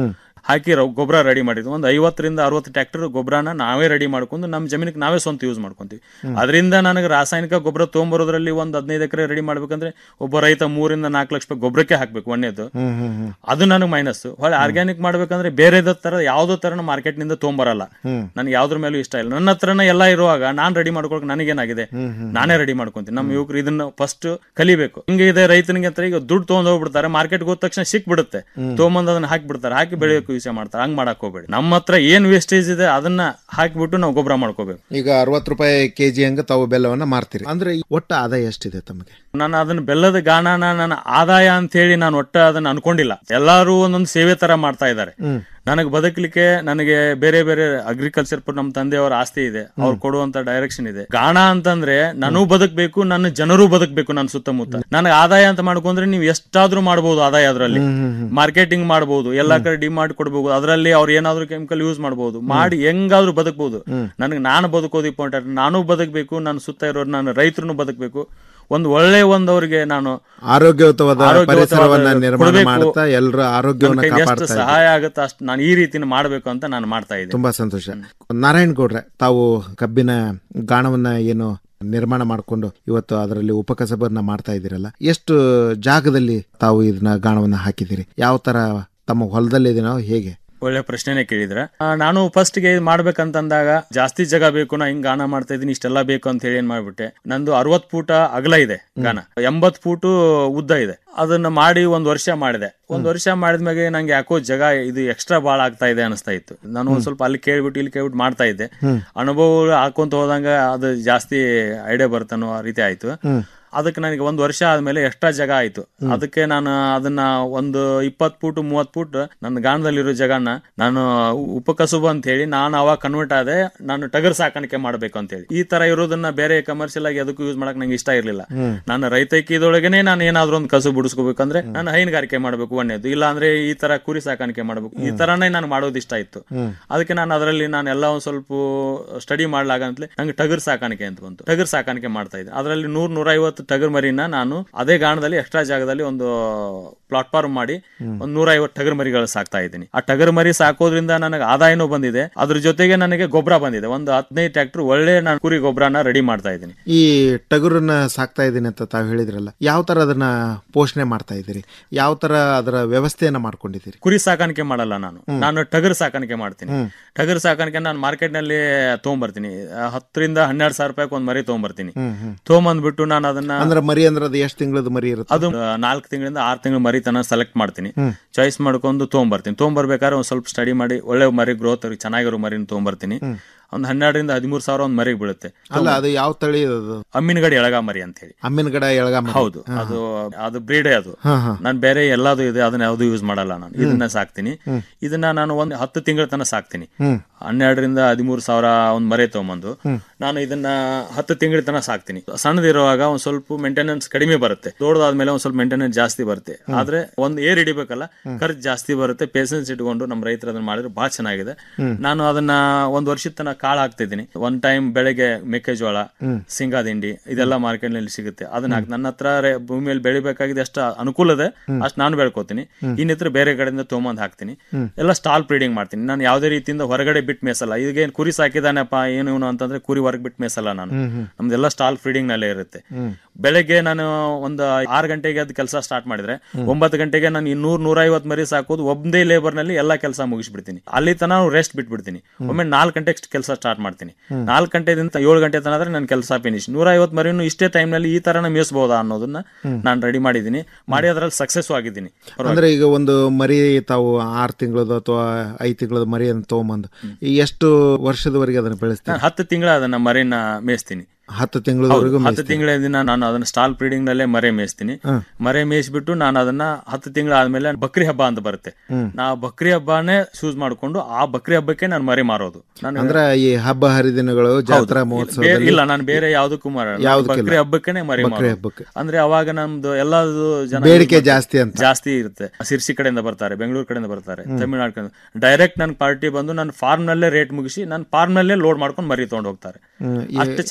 ಹಾಕಿ ರ- ಗೊಬ್ಬರ ರೆಡಿ ಮಾಡಿದ್ವಿ ಒಂದು ಐವತ್ತರಿಂದ ಅರವತ್ತು ಟ್ರ್ಯಾಕ್ಟರ್ ಗೊಬ್ಬರನ ನಾವೇ ರೆಡಿ ಮಾಡ್ಕೊಂಡು ನಮ್ಮ ಜಮೀನಿಗೆ ನಾವೇ ಸ್ವಂತ ಯೂಸ್ ಮಾಡ್ಕೊಂತೀವಿ ಅದರಿಂದ ನನಗೆ ರಾಸಾಯನಿಕ ಗೊಬ್ಬರ ತೊಗೊಂಬರೋದ್ರಲ್ಲಿ ಒಂದು ಹದಿನೈದು ಎಕರೆ ರೆಡಿ ಮಾಡ್ಬೇಕಂದ್ರೆ ಒಬ್ಬ ರೈತ ಮೂರಿಂದ ನಾಲ್ಕು ಲಕ್ಷ ರೂಪಾಯಿ ಗೊಬ್ಬರಕ್ಕೆ ಹಾಕ್ಬೇಕು ಒಂದೇದು ಹ್ಮ್ ಹ್ಮ್ ಹ್ಮ್ ಅದು ನನಗೆ ಮೈನಸ್ ಹೊಳೆ ಆರ್ಗ್ಯಾನಿಕ್ ಮಾಡ್ಬೇಕಂದ್ರೆ ಬೇರೆದ ತರ ಯಾವ್ದೋ ತರ ಮಾರ್ಕೆಟ್ ನಿಂದ ತೊಗೊಂಬರಲ್ಲ ಹ್ಮ್. ನನಗೆ ಯಾವ್ದ್ರ ಮೇಲೂ ಇಷ್ಟ ಇಲ್ಲ ನನ್ನ ಹತ್ರನ ಎಲ್ಲ ಇರುವಾಗ ನಾನ್ ರೆಡಿ ಮಾಡ್ಕೊಳಕ್ ನನಗೇನಾಗಿದೆ ನಾನೇ ರೆಡಿ ಮಾಡ್ಕೊಂತೀನಿ ನಮ್ಮ ಯುವಕರು ಇದನ್ನ ಫಸ್ಟ್ ಕಲಿಬೇಕು ಹಿಂಗೆ ಇದೆ ರೈತನಿಗೆ ಅಂತ ಈಗ ದುಡ್ಡು ತಗೊಂಡ್ ಹೋಗ್ಬಿಡ್ತಾರೆ ಮಾರ್ಕೆಟ್ ಹೋದ ತಕ್ಷಣ ಸಿಕ್ ಬಿಡುತ್ತೆ ತೊಗೊಂಬಂದ್ ಅದನ್ನ ಹಾಕಿ ಬಿಡ್ತಾರೆ ಹಾಕಿ ಬೆಳೆಯೋಕೆ ವಿಷಯ ಮಾಡ್ತಾರೆ ಹಂಗ್ ಮಾಡಕ್ ಹೋಗ್ಬೇಡಿ ನಮ್ಮ ಹತ್ರ ಏನ್ ವೇಸ್ಟೇಜ್ ಇದೆ ಅದನ್ನ ಹಾಕಿಬಿಟ್ಟು ನಾವು ಗೊಬ್ಬರ ಮಾಡ್ಕೋಬೇಕು ಈಗ ಅರವತ್ತು ರೂಪಾಯಿ ಕೆಜಿ ಹಂಗ ತಾವು ಬೆಲ್ಲವನ್ನ ಮಾರ್ತೀರಿ ಅಂದ್ರೆ ಈ ಒಟ್ಟು ಆದಾಯ ಎಷ್ಟಿದೆ ತಮಗೆ ನಾನು ಅದನ್ನ ಬೆಲ್ಲದ ಗಾಣನ ನನ್ನ ಆದಾಯ ಅಂತ ಹೇಳಿ ನಾನು ಒಟ್ಟ ಅದನ್ನ ಅನ್ಕೊಂಡಿಲ್ಲ ಎಲ್ಲಾರು ಒಂದೊಂದು ಸೇವೆ ತರ ಮಾಡ್ತಾ ಇದ್ದಾರೆ ಹ್ಮ್. ನನಗೆ ಬದುಕಲಿಕ್ಕೆ ನನಗೆ ಬೇರೆ ಬೇರೆ ಅಗ್ರಿಕಲ್ಚರ್ ನಮ್ಮ ತಂದೆಯವರ ಆಸ್ತಿ ಇದೆ ಅವ್ರು ಕೊಡುವಂತ ಡೈರೆಕ್ಷನ್ ಇದೆ ಗಾಣ ಅಂತಂದ್ರೆ ನಾನು ಬದುಕಬೇಕು ನನ್ನ ಜನರು ಬದುಕಬೇಕು ನನ್ನ ಸುತ್ತಮುತ್ತ ನನಗೆ ಆದಾಯ ಅಂತ ಮಾಡ್ಕೊಂಡ್ರೆ ನೀವು ಎಷ್ಟಾದ್ರೂ ಮಾಡಬಹುದು ಆದಾಯ ಅದರಲ್ಲಿ ಮಾರ್ಕೆಟಿಂಗ್ ಮಾಡಬಹುದು ಎಲ್ಲಾ ಕಡೆ ಡಿಮಾಂಡ್ ಕೊಡಬಹುದು ಅದರಲ್ಲಿ ಅವ್ರು ಏನಾದ್ರೂ ಕೆಮಿಕಲ್ ಯೂಸ್ ಮಾಡಬಹುದು ಮಾಡಿ ಹೆಂಗಾದ್ರೂ ಬದುಕಬಹುದು ನನಗೆ ನಾನು ಬದುಕೋದು ಇಂಪಾರ್ಟೆಂಟ್ ನಾನು ಬದುಕಬೇಕು ನನ್ನ ಸುತ್ತ ಇರೋರು ನಾನು ರೈತರು ಬದುಕಬೇಕು ಒಂದು ಒಳ್ಳೆ ಒಂದು ಅವ್ರಿಗೆ ನಾನು ಆರೋಗ್ಯಯುತವಾದ ಆರೋಗ್ಯಯುತವಾದ ಪರಿಸರವನ್ನ ನಿರ್ಮಾಣ ಕೊಡ್ಬೇಕು. ಮಾಡ್ತಾ ಎಲ್ಲರ ಆರೋಗ್ಯವನ್ನ ನನ್ನ ಕೈಗೆ ಎಷ್ಟು ಕಾಪಾಡ್ತಾ ಇದ್ದಾರೆ. ಸಹಾಯ ಆಗುತ್ತೆ ಅಷ್ಟು ನಾನು ಈ ರೀತಿನ ಮಾಡಬೇಕು ಅಂತ ನಾನು ಮಾಡ್ತಾ ಇದ್ದೀನಿ ತುಂಬಾ ಸಂತೋಷ ನಾರಾಯಣ್ ಗೌಡ್ರೆ ತಾವು ಕಬ್ಬಿನ ಗಾಣವನ್ನ ಏನು ನಿರ್ಮಾಣ ಮಾಡಿಕೊಂಡು ಇವತ್ತು ಅದರಲ್ಲಿ ಉಪಕಸಬನ್ನ ಮಾಡ್ತಾ ಇದ್ದೀರಲ್ಲ ಎಷ್ಟು ಜಾಗದಲ್ಲಿ ತಾವು ಇದನ್ನ ಗಾಣವನ್ನ ಹಾಕಿದ್ದೀರಿ ಯಾವ ತರ ತಮ್ಮ ಹೊಲದಲ್ಲಿ ಇದೀನೋ ಹೇಗೆ ಒಳ್ಳೆ ಪ್ರಶ್ನೆನೇ ಕೇಳಿದ್ರ ಆ, ನಾನು ಫಸ್ಟ್ ಗೆ ಮಾಡ್ಬೇಕಂತಂದಾಗ ಜಾಸ್ತಿ ಜಾಗ ಬೇಕು ನಾ ಹಿಂಗ್ ಗಾನ ಮಾಡ್ತಾ ಇದೀನಿ ಇಷ್ಟೆಲ್ಲ ಬೇಕು ಅಂತ ಹೇಳಿ ಏನ್ ಮಾಡ್ಬಿಟ್ಟೆ ನಂದು ಅರವತ್ ಫೂಟ ಅಗಲ ಇದೆ ಗಾನ ಎಂಬತ್ ಫೂಟು ಉದ್ದ ಇದೆ ಅದನ್ನ ಮಾಡಿ ಒಂದ್ ವರ್ಷ ಮಾಡಿದೆ ಒಂದ್ ವರ್ಷ ಮಾಡಿದ್ಮೇಲೆ ನಂಗೆ ಯಾಕೋ ಜಾಗ ಇದು ಎಕ್ಸ್ಟ್ರಾ ಬಾಳ ಆಗ್ತಾ ಇದೆ ಅನಿಸ್ತಾ ಇತ್ತು ನಾನು ಒಂದ್ ಸ್ವಲ್ಪ ಅಲ್ಲಿ ಕೇಳ್ಬಿಟ್ಟು ಇಲ್ಲಿ ಕೇಳ್ಬಿಟ್ಟು ಮಾಡ್ತಾ ಇದ್ದೆ ಅನುಭವ ಹಾಕೊಂತ ಹೋದಂಗ ಅದು ಜಾಸ್ತಿ ಐಡಿಯಾ ಬರ್ತನೋ ಆ ರೀತಿ ಆಯ್ತು ಅದಕ್ಕೆ ನನಗೆ ಒಂದು ವರ್ಷ ಆದ್ಮೇಲೆ ಎಕ್ಸ್ಟ್ರಾ ಜಾಗ ಆಯ್ತು ಅದಕ್ಕೆ ನಾನು ಅದನ್ನ ಒಂದು ಇಪ್ಪತ್ ಫೂಟ್ ಮೂವತ್ ಫೂಟ್ ನನ್ನ ಗಾಣದಲ್ಲಿರೋ ಜಾಗನ ನಾನು ಉಪಕಸುಬು ಅಂತ ಹೇಳಿ ನಾನು ಅವಾಗ ಕನ್ವರ್ಟ್ ಆದೆ ನಾನು ಟಗರ್ ಸಾಕಾಣಿಕೆ ಮಾಡ್ಬೇಕು ಅಂತ ಹೇಳಿ ಈ ತರ ಇರೋದನ್ನ ಬೇರೆ ಕಮರ್ಷಿಯಲ್ ಆಗಿ ಅದಕ್ಕೂ ಯೂಸ್ ಮಾಡಕ್ ನಂಗೆ ಇಷ್ಟ ಇರ್ಲಿಲ್ಲ ನಾನು ರೈತೈಕಿದೊಳಗನೆ ನಾನು ಏನಾದ್ರೂ ಒಂದು ಕಸು ಬಿಡಿಸ್ಕೋಬೇಕಂದ್ರೆ ನಾನು ಹೈನುಗಾರಿಕೆ ಮಾಡ್ಬೇಕು ಒಂದೇದು ಇಲ್ಲ ಅಂದ್ರೆ ಈ ತರ ಕುರಿ ಸಾಕಾಣಿಕೆ ಮಾಡ್ಬೇಕು ಈ ತರನೇ ನಾನು ಮಾಡೋದು ಇಷ್ಟ ಇತ್ತು ಅದಕ್ಕೆ ನಾನು ಅದರಲ್ಲಿ ನಾನು ಎಲ್ಲ ಒಂದ್ ಸ್ವಲ್ಪ ಸ್ಟಡಿ ಮಾಡ್ಲಾಗಂತಲೇ ನಂಗೆ ಟಗರ್ ಸಾಕಾಣಿಕೆ ಅಂತ ಬಂತು ಟಗರ್ ಸಾಕಾಣಿಕೆ ಮಾಡ್ತಾ ಇದ್ದೆ ಅದರಲ್ಲಿ ನೂರ್ ನೂರ ಐವತ್ತು ಟಗರ್ ಮರಿನ ನಾನು ಅದೇ ಗಾಣದಲ್ಲಿ ಎಕ್ಸ್ಟ್ರಾ ಜಾಗದಲ್ಲಿ ಒಂದು ಪ್ಲಾಟ್ಫಾರ್ಮ್ ಮಾಡಿ ಒಂದ್ ನೂರ ಐವತ್ತು ಟಗರ್ ಮರಿಗಳು ಸಾಕ್ತಾ ಇದ್ದೀನಿ ಆ ಟಗರ್ ಮರಿ ಸಾಕೋದ್ರಿಂದ ನನಗೆ ಆದಾಯನೂ ಬಂದಿದೆ ಅದ್ರ ಜೊತೆಗೆ ನನಗೆ ಗೊಬ್ಬರ ಬಂದಿದೆ ಒಂದು ಹದಿನೈದು ಟ್ರ್ಯಾಕ್ಟರ್ ಒಳ್ಳೆ ನಾನು ಕುರಿ ಗೊಬ್ಬರನ ರೆಡಿ ಮಾಡ್ತಾ ಇದ್ದೀನಿ ಈ ಟಗರನ್ನ ಸಾಕ್ತಾ ಇದ್ದೀನಿ ಅಂತ ತಾವು ಹೇಳಿದ್ರಲ್ಲ ಯಾವ ತರ ಅದನ್ನ ಪೋಷಣೆ ಮಾಡ್ತಾ ಇದ್ದೀರಿ ಯಾವ ತರ ಅದರ ವ್ಯವಸ್ಥೆಯನ್ನ ಮಾಡ್ಕೊಂಡಿದ್ದೀರಿ ಕುರಿ ಸಾಕಾಣಿಕೆ ಮಾಡಲ್ಲ ನಾನು ನಾನು ಟಗರ್ ಸಾಕಾಣಿಕೆ ಮಾಡ್ತೀನಿ ಹ್ಮ್. ಟಗರ್ ಸಾಕಾಣಿಕೆ ನಾನು ಮಾರ್ಕೆಟ್ ನಲ್ಲಿ ತಗೊಂಬರ್ತೀನಿ ಆ, ಹತ್ತರಿಂದ ಹನ್ನೆರಡು ಸಾವಿರ ರೂಪಾಯಿ ಒಂದು ಮರಿ ತಗೊಂಬರ್ತೀನಿ ಹ್ಮ್, ಹ್ಮ್. ತಗೊಂಬಂದ್ಬಿಟ್ಟು ನಾನು ಅದನ್ನ ಅಂದ್ರೆ ಮರಿ ಅಂದ್ರೆ ಅದು ಎಷ್ಟು ತಿಂಗಳದ ಮರಿ ಇರುತ್ತೆ ಅದು ನಾಲ್ಕು ತಿಂಗಳಿಂದ ಆರು ತಿಂಗಳ ಮರಿ ತನ ಸೆಲೆಕ್ಟ್ ಮಾಡ್ತೀನಿ ಹ್ಮ್. ಚಾಯ್ಸ್ ಮಾಡ್ಕೊಂಡು ತೊಗೊಂಬರ್ತೀನಿ ತೊಗೊಂಬರ್ಬೇಕಾದ್ರೆ ಒಂದು ಸ್ವಲ್ಪ ಸ್ಟಡಿ ಮಾಡಿ ಒಳ್ಳೆ ಮರಿ ಗ್ರೋತ್ ಚೆನ್ನಾಗಿರೋ ಮರಿನ ತೊಗೊಂಬರ್ತೀನಿ ಹ್ಮ್. ಒಂದು ಹನ್ನೆರಡರಿಂದ ಹದಿಮೂರು ಸಾವಿರ ಒಂದು ಮರಿಗೆ ಬೀಳುತ್ತೆ ಅಲ್ಲ ಅದು ಯಾವ ತಳಿ ಅದು ಅಮ್ಮಿನಗಡಿ ಎಳಗ ಮರಿ ಅಂತ ಹೇಳಿ ಅಮ್ಮಿನಗಡ ಎಳಗ ಮರಿ. ಹೌದು ಹಾ, ಅದು ಅದು ಬ್ರೀಡೇ ಅದು ಹಾ, ಹಾ. ನಾನು ಬೇರೆ ಎಲ್ಲಾದು ಇದೆ ಅದನ್ನ ಯಾವ್ದು ಯೂಸ್ ಮಾಡಲ್ಲ ನಾನು ಇದನ್ನ ಸಾಕ್ತೀನಿ ಹ್ಮ್. ಇದನ್ನ ನಾನು ಒಂದು ಹತ್ತು ತಿಂಗಳ ತನಕ ಸಾಕ್ತೀನಿ ಹ್ಮ್. ಹನ್ನೆರಡರಿಂದ ಹದಿಮೂರು ಸಾವಿರ ಒಂದು ಮರೆ ತಗೊಂಬಂದು ಹ್ಮ್. ನಾನು ಇದನ್ನ ಹತ್ತು ತಿಂಗಳ ತನಕ ಸಾಕ್ತೀನಿ ಸಣ್ಣದಿರುವಾಗ ಒಂದ್ ಸ್ವಲ್ಪ ಮೇಂಟೆನೆನ್ಸ್ ಕಡಿಮೆ ಬರುತ್ತೆ ದೊಡ್ಡದಾದ್ಮೇಲೆ ಒಂದ್ ಸ್ವಲ್ಪ ಮೇಂಟೆನೆನ್ಸ್ ಜಾಸ್ತಿ ಬರುತ್ತೆ ಆದ್ರೆ ಒಂದ್ ಏರ್ ಹಿಡಿಬೇಕಲ್ಲ ಖರ್ಚು ಜಾಸ್ತಿ ಬರುತ್ತೆ ಪೇಷನ್ಸ್ ಇಟ್ಕೊಂಡು ನಮ್ಮ ರೈತರು ಅದನ್ನ ಮಾಡಿದ್ರೆ ಬಹಳ ಚೆನ್ನಾಗಿದೆ ಹ್ಮ್. ನಾನು ಅದನ್ನ ಒಂದ್ ವರ್ಷದ ತನಕ ಕಾಳು ಹಾಕ್ತಿದ್ದೀನಿ ಒನ್ ಟೈಮ್ ಬೆಳಗ್ಗೆ ಮೆಕ್ಕೆಜೋಳ ಹ್ಮ್. ಶೇಂಗಾ ದಿಂಡಿ ಇದೆಲ್ಲ ಮಾರ್ಕೆಟ್ ನಲ್ಲಿ ಸಿಗುತ್ತೆ ಅದನ್ನ ಹಾಕ್- ನನ್ನ ಹತ್ರ ರೇ- ಭೂಮಿಯಲ್ಲಿ ಬೆಳಿಬೇಕಾಗಿದೆ ಎಷ್ಟು ಅನುಕೂಲ ಇದೆ ಅಷ್ಟು ನಾನು ಬೆಳ್ಕೊತೀನಿ ಇನ್ನಿತ್ರ ಬೇರೆ ಕಡೆಯಿಂದ ತೊಗೊಂಬಂದ್ ಹಾಕ್ತೀನಿ ಹ್ಮ್. ಎಲ್ಲ ಸ್ಟಾಲ್ ಬ್ರೀಡಿಂಗ್ ಮಾಡ್ತೀನಿ ನಾನು ಯಾವುದೇ ರೀತಿಯಿಂದ ಹೊರಗಡೆ ಬಿಟ್ಟು ಮೇಸಲ್ಲ ಈಗ ಏನ್ ಕುರಿ ಸಾಕಿದಾನಪ್ಪ ಏನು ಇವನು ಅಂತಂದ್ರೆ ಕುರಿ ಹೊರಗೆ ಬಿಟ್ಟು ಮೇಸಲ್ಲ ನಾನು ಹ್ಮ್, ಹ್ಮ್. ನಮ್ದೆಲ್ಲ ಸ್ಟಾಲ್ ಫೀಡಿಂಗ್ ನಲ್ಲೇ ಇರುತ್ತೆ ಹ್ಮ್. ಬೆಳಗ್ಗೆ ನಾನು ಒಂದು ಆರು ಗಂಟೆಗೆ ಅದು ಕೆಲಸ ಸ್ಟಾರ್ಟ್ ಮಾಡಿದ್ರೆ ಒಂಬತ್ತು ಗಂಟೆಗೆ ನಾನು ಇನ್ನೂರ್ ನೂರ ಐವತ್ತು ಮರಿ ಸಾಕೋದು ಒಂದೇ ಲೇಬರ್ ನಲ್ಲಿ ಎಲ್ಲ ಕೆಲಸ ಮುಗಿಸ್ಬಿಡ್ತೀನಿ ಅಲ್ಲಿ ತನ ರೆಸ್ಟ್ ಬಿಟ್ಬಿಡ್ತೀನಿ ಒಮ್ಮೆ ನಾಲ್ಕು ಗಂಟೆಗೆ ಕೆಲಸ ಸ್ಟಾರ್ಟ್ ಮಾಡ್ತೀನಿ ನಾಲ್ಕು ಗಂಟೆದಿಂದ ಏಳು ಗಂಟೆ ತನಕ ಆದ್ರೆ ನನ್ನ ಕೆಲಸ ಫಿನಿಶ್ ನೂರ ಐವತ್ತು ಮರಿನು ಇಷ್ಟೇ time ನಲ್ಲಿ ಈ ತರನ ಮೇಯಿಸಬಹುದಾ ಅನ್ನೋದನ್ನ ನಾನು ರೆಡಿ ಮಾಡಿದ್ದೀನಿ ಮಾಡಿ ಅದ್ರಲ್ಲಿ ಸಕ್ಸಸ್ ಆಗಿದ್ದೀನಿ ಪರವಾಗಿಲ್ಲ. ಅಂದ್ರೆ ಈಗ ಒಂದು ಮರಿ ತಾವು ಆರು ತಿಂಗಳದ ಅಥವಾ ಐದು ತಿಂಗಳದ ಮರಿ ಅಂತ ತಗೊಂಬಂದು ಈ ಎಷ್ಟು ವರ್ಷದವರೆಗೆ ಅದನ್ನ ಬೆಳೆಸ್ತೀರಿ ನಾನು ಹತ್ತು ತಿಂಗಳ ಅದನ್ನ ಮರಿನ ಮೇಯಿಸ್ತೀನಿ ಹತ್ತು ತಿಂಗಳವರೆಗೂ ಹತ್ತು ತಿಂಗಳ ದಿನ ನಾನು ಅದನ್ನ ಸ್ಟಾಲ್ ಬ್ರೀಡಿಂಗ್ ನಲ್ಲೇ ಮರೆ ಮೇಯಿಸ್ತೀನಿ ಹ್ಮ್. ಮರೆ ಮೇಯಿಸ್ಬಿಟ್ಟು ನಾನು ಅದನ್ನ ಹತ್ತು ತಿಂಗಳ ಆದ್ಮೇಲೆ ಬಕ್ರಿ ಹಬ್ಬ ಅಂತ ಬರುತ್ತೆ ಹ್ಮ್. ನಾ ಬಕ್ರಿ ಹಬ್ಬನೇ ಚೂಸ್ ಮಾಡ್ಕೊಂಡು ಆ ಬಕ್ರಿ ಹಬ್ಬಕ್ಕೆ ನಾನು ಮರೆ ಮಾರೋದು ನಾನು ಅಂದ್ರೆ ಈ ಹಬ್ಬ ಹರಿದಿನಗಳು ಜಾತ್ರಾ ಬೇರೆ- ಮಹೋತ್ಸವದಲ್ಲಿ ಇಲ್ಲ ನಾನು ಬೇರೆ ಯಾವ್ದಕ್ಕೂ ಮಾರಲ್ಲ ನಾನು ಯಾವ್ದಕ್ಕಿಲ್ಲ. ಬಕ್ರಿ ಹಬ್ಬಕ್ಕೇನೆ ಮರಿ ಬಕ್ರಿ ಮಾರೋದು. ಹಬ್ಬಕ್ಕೆ. ಅಂದ್ರೆ ಅವಾಗ ನಮ್ದು ಎಲ್ಲದು ಜನ ಬೇಡಿಕೆ ಜಾಸ್ತಿ ಅಂತ. ಜಾಸ್ತಿ ಇರುತ್ತೆ ಸಿರ್ಸಿ ಕಡೆಯಿಂದ ಬರ್ತಾರೆ ಬೆಂಗಳೂರು ಕಡೆಯಿಂದ ಬರ್ತಾರೆ ತಮಿಳ್ನಾಡು ಕಡೆ ಡೈರೆಕ್ಟ್ ನನ್ನ ಪಾರ್ಟಿ ಬಂದು ನನ್ನ ಫಾರ್ಮ್ ನಲ್ಲೇ ರೇಟ್ ಮುಗಿಸಿ ನನ್ನ ಫಾರ್ಮ್ ನಲ್ಲೇ ಲೋಡ್ ಮಾಡ್ಕೊಂಡು ಮರಿ ತಗೊಂಡು ಹೋಗ್ತಾರೆ ಹ್ಮ್. ಈ- ಅಷ್ಟು ಚೆನ್ನಾಗಿ ಮರಿ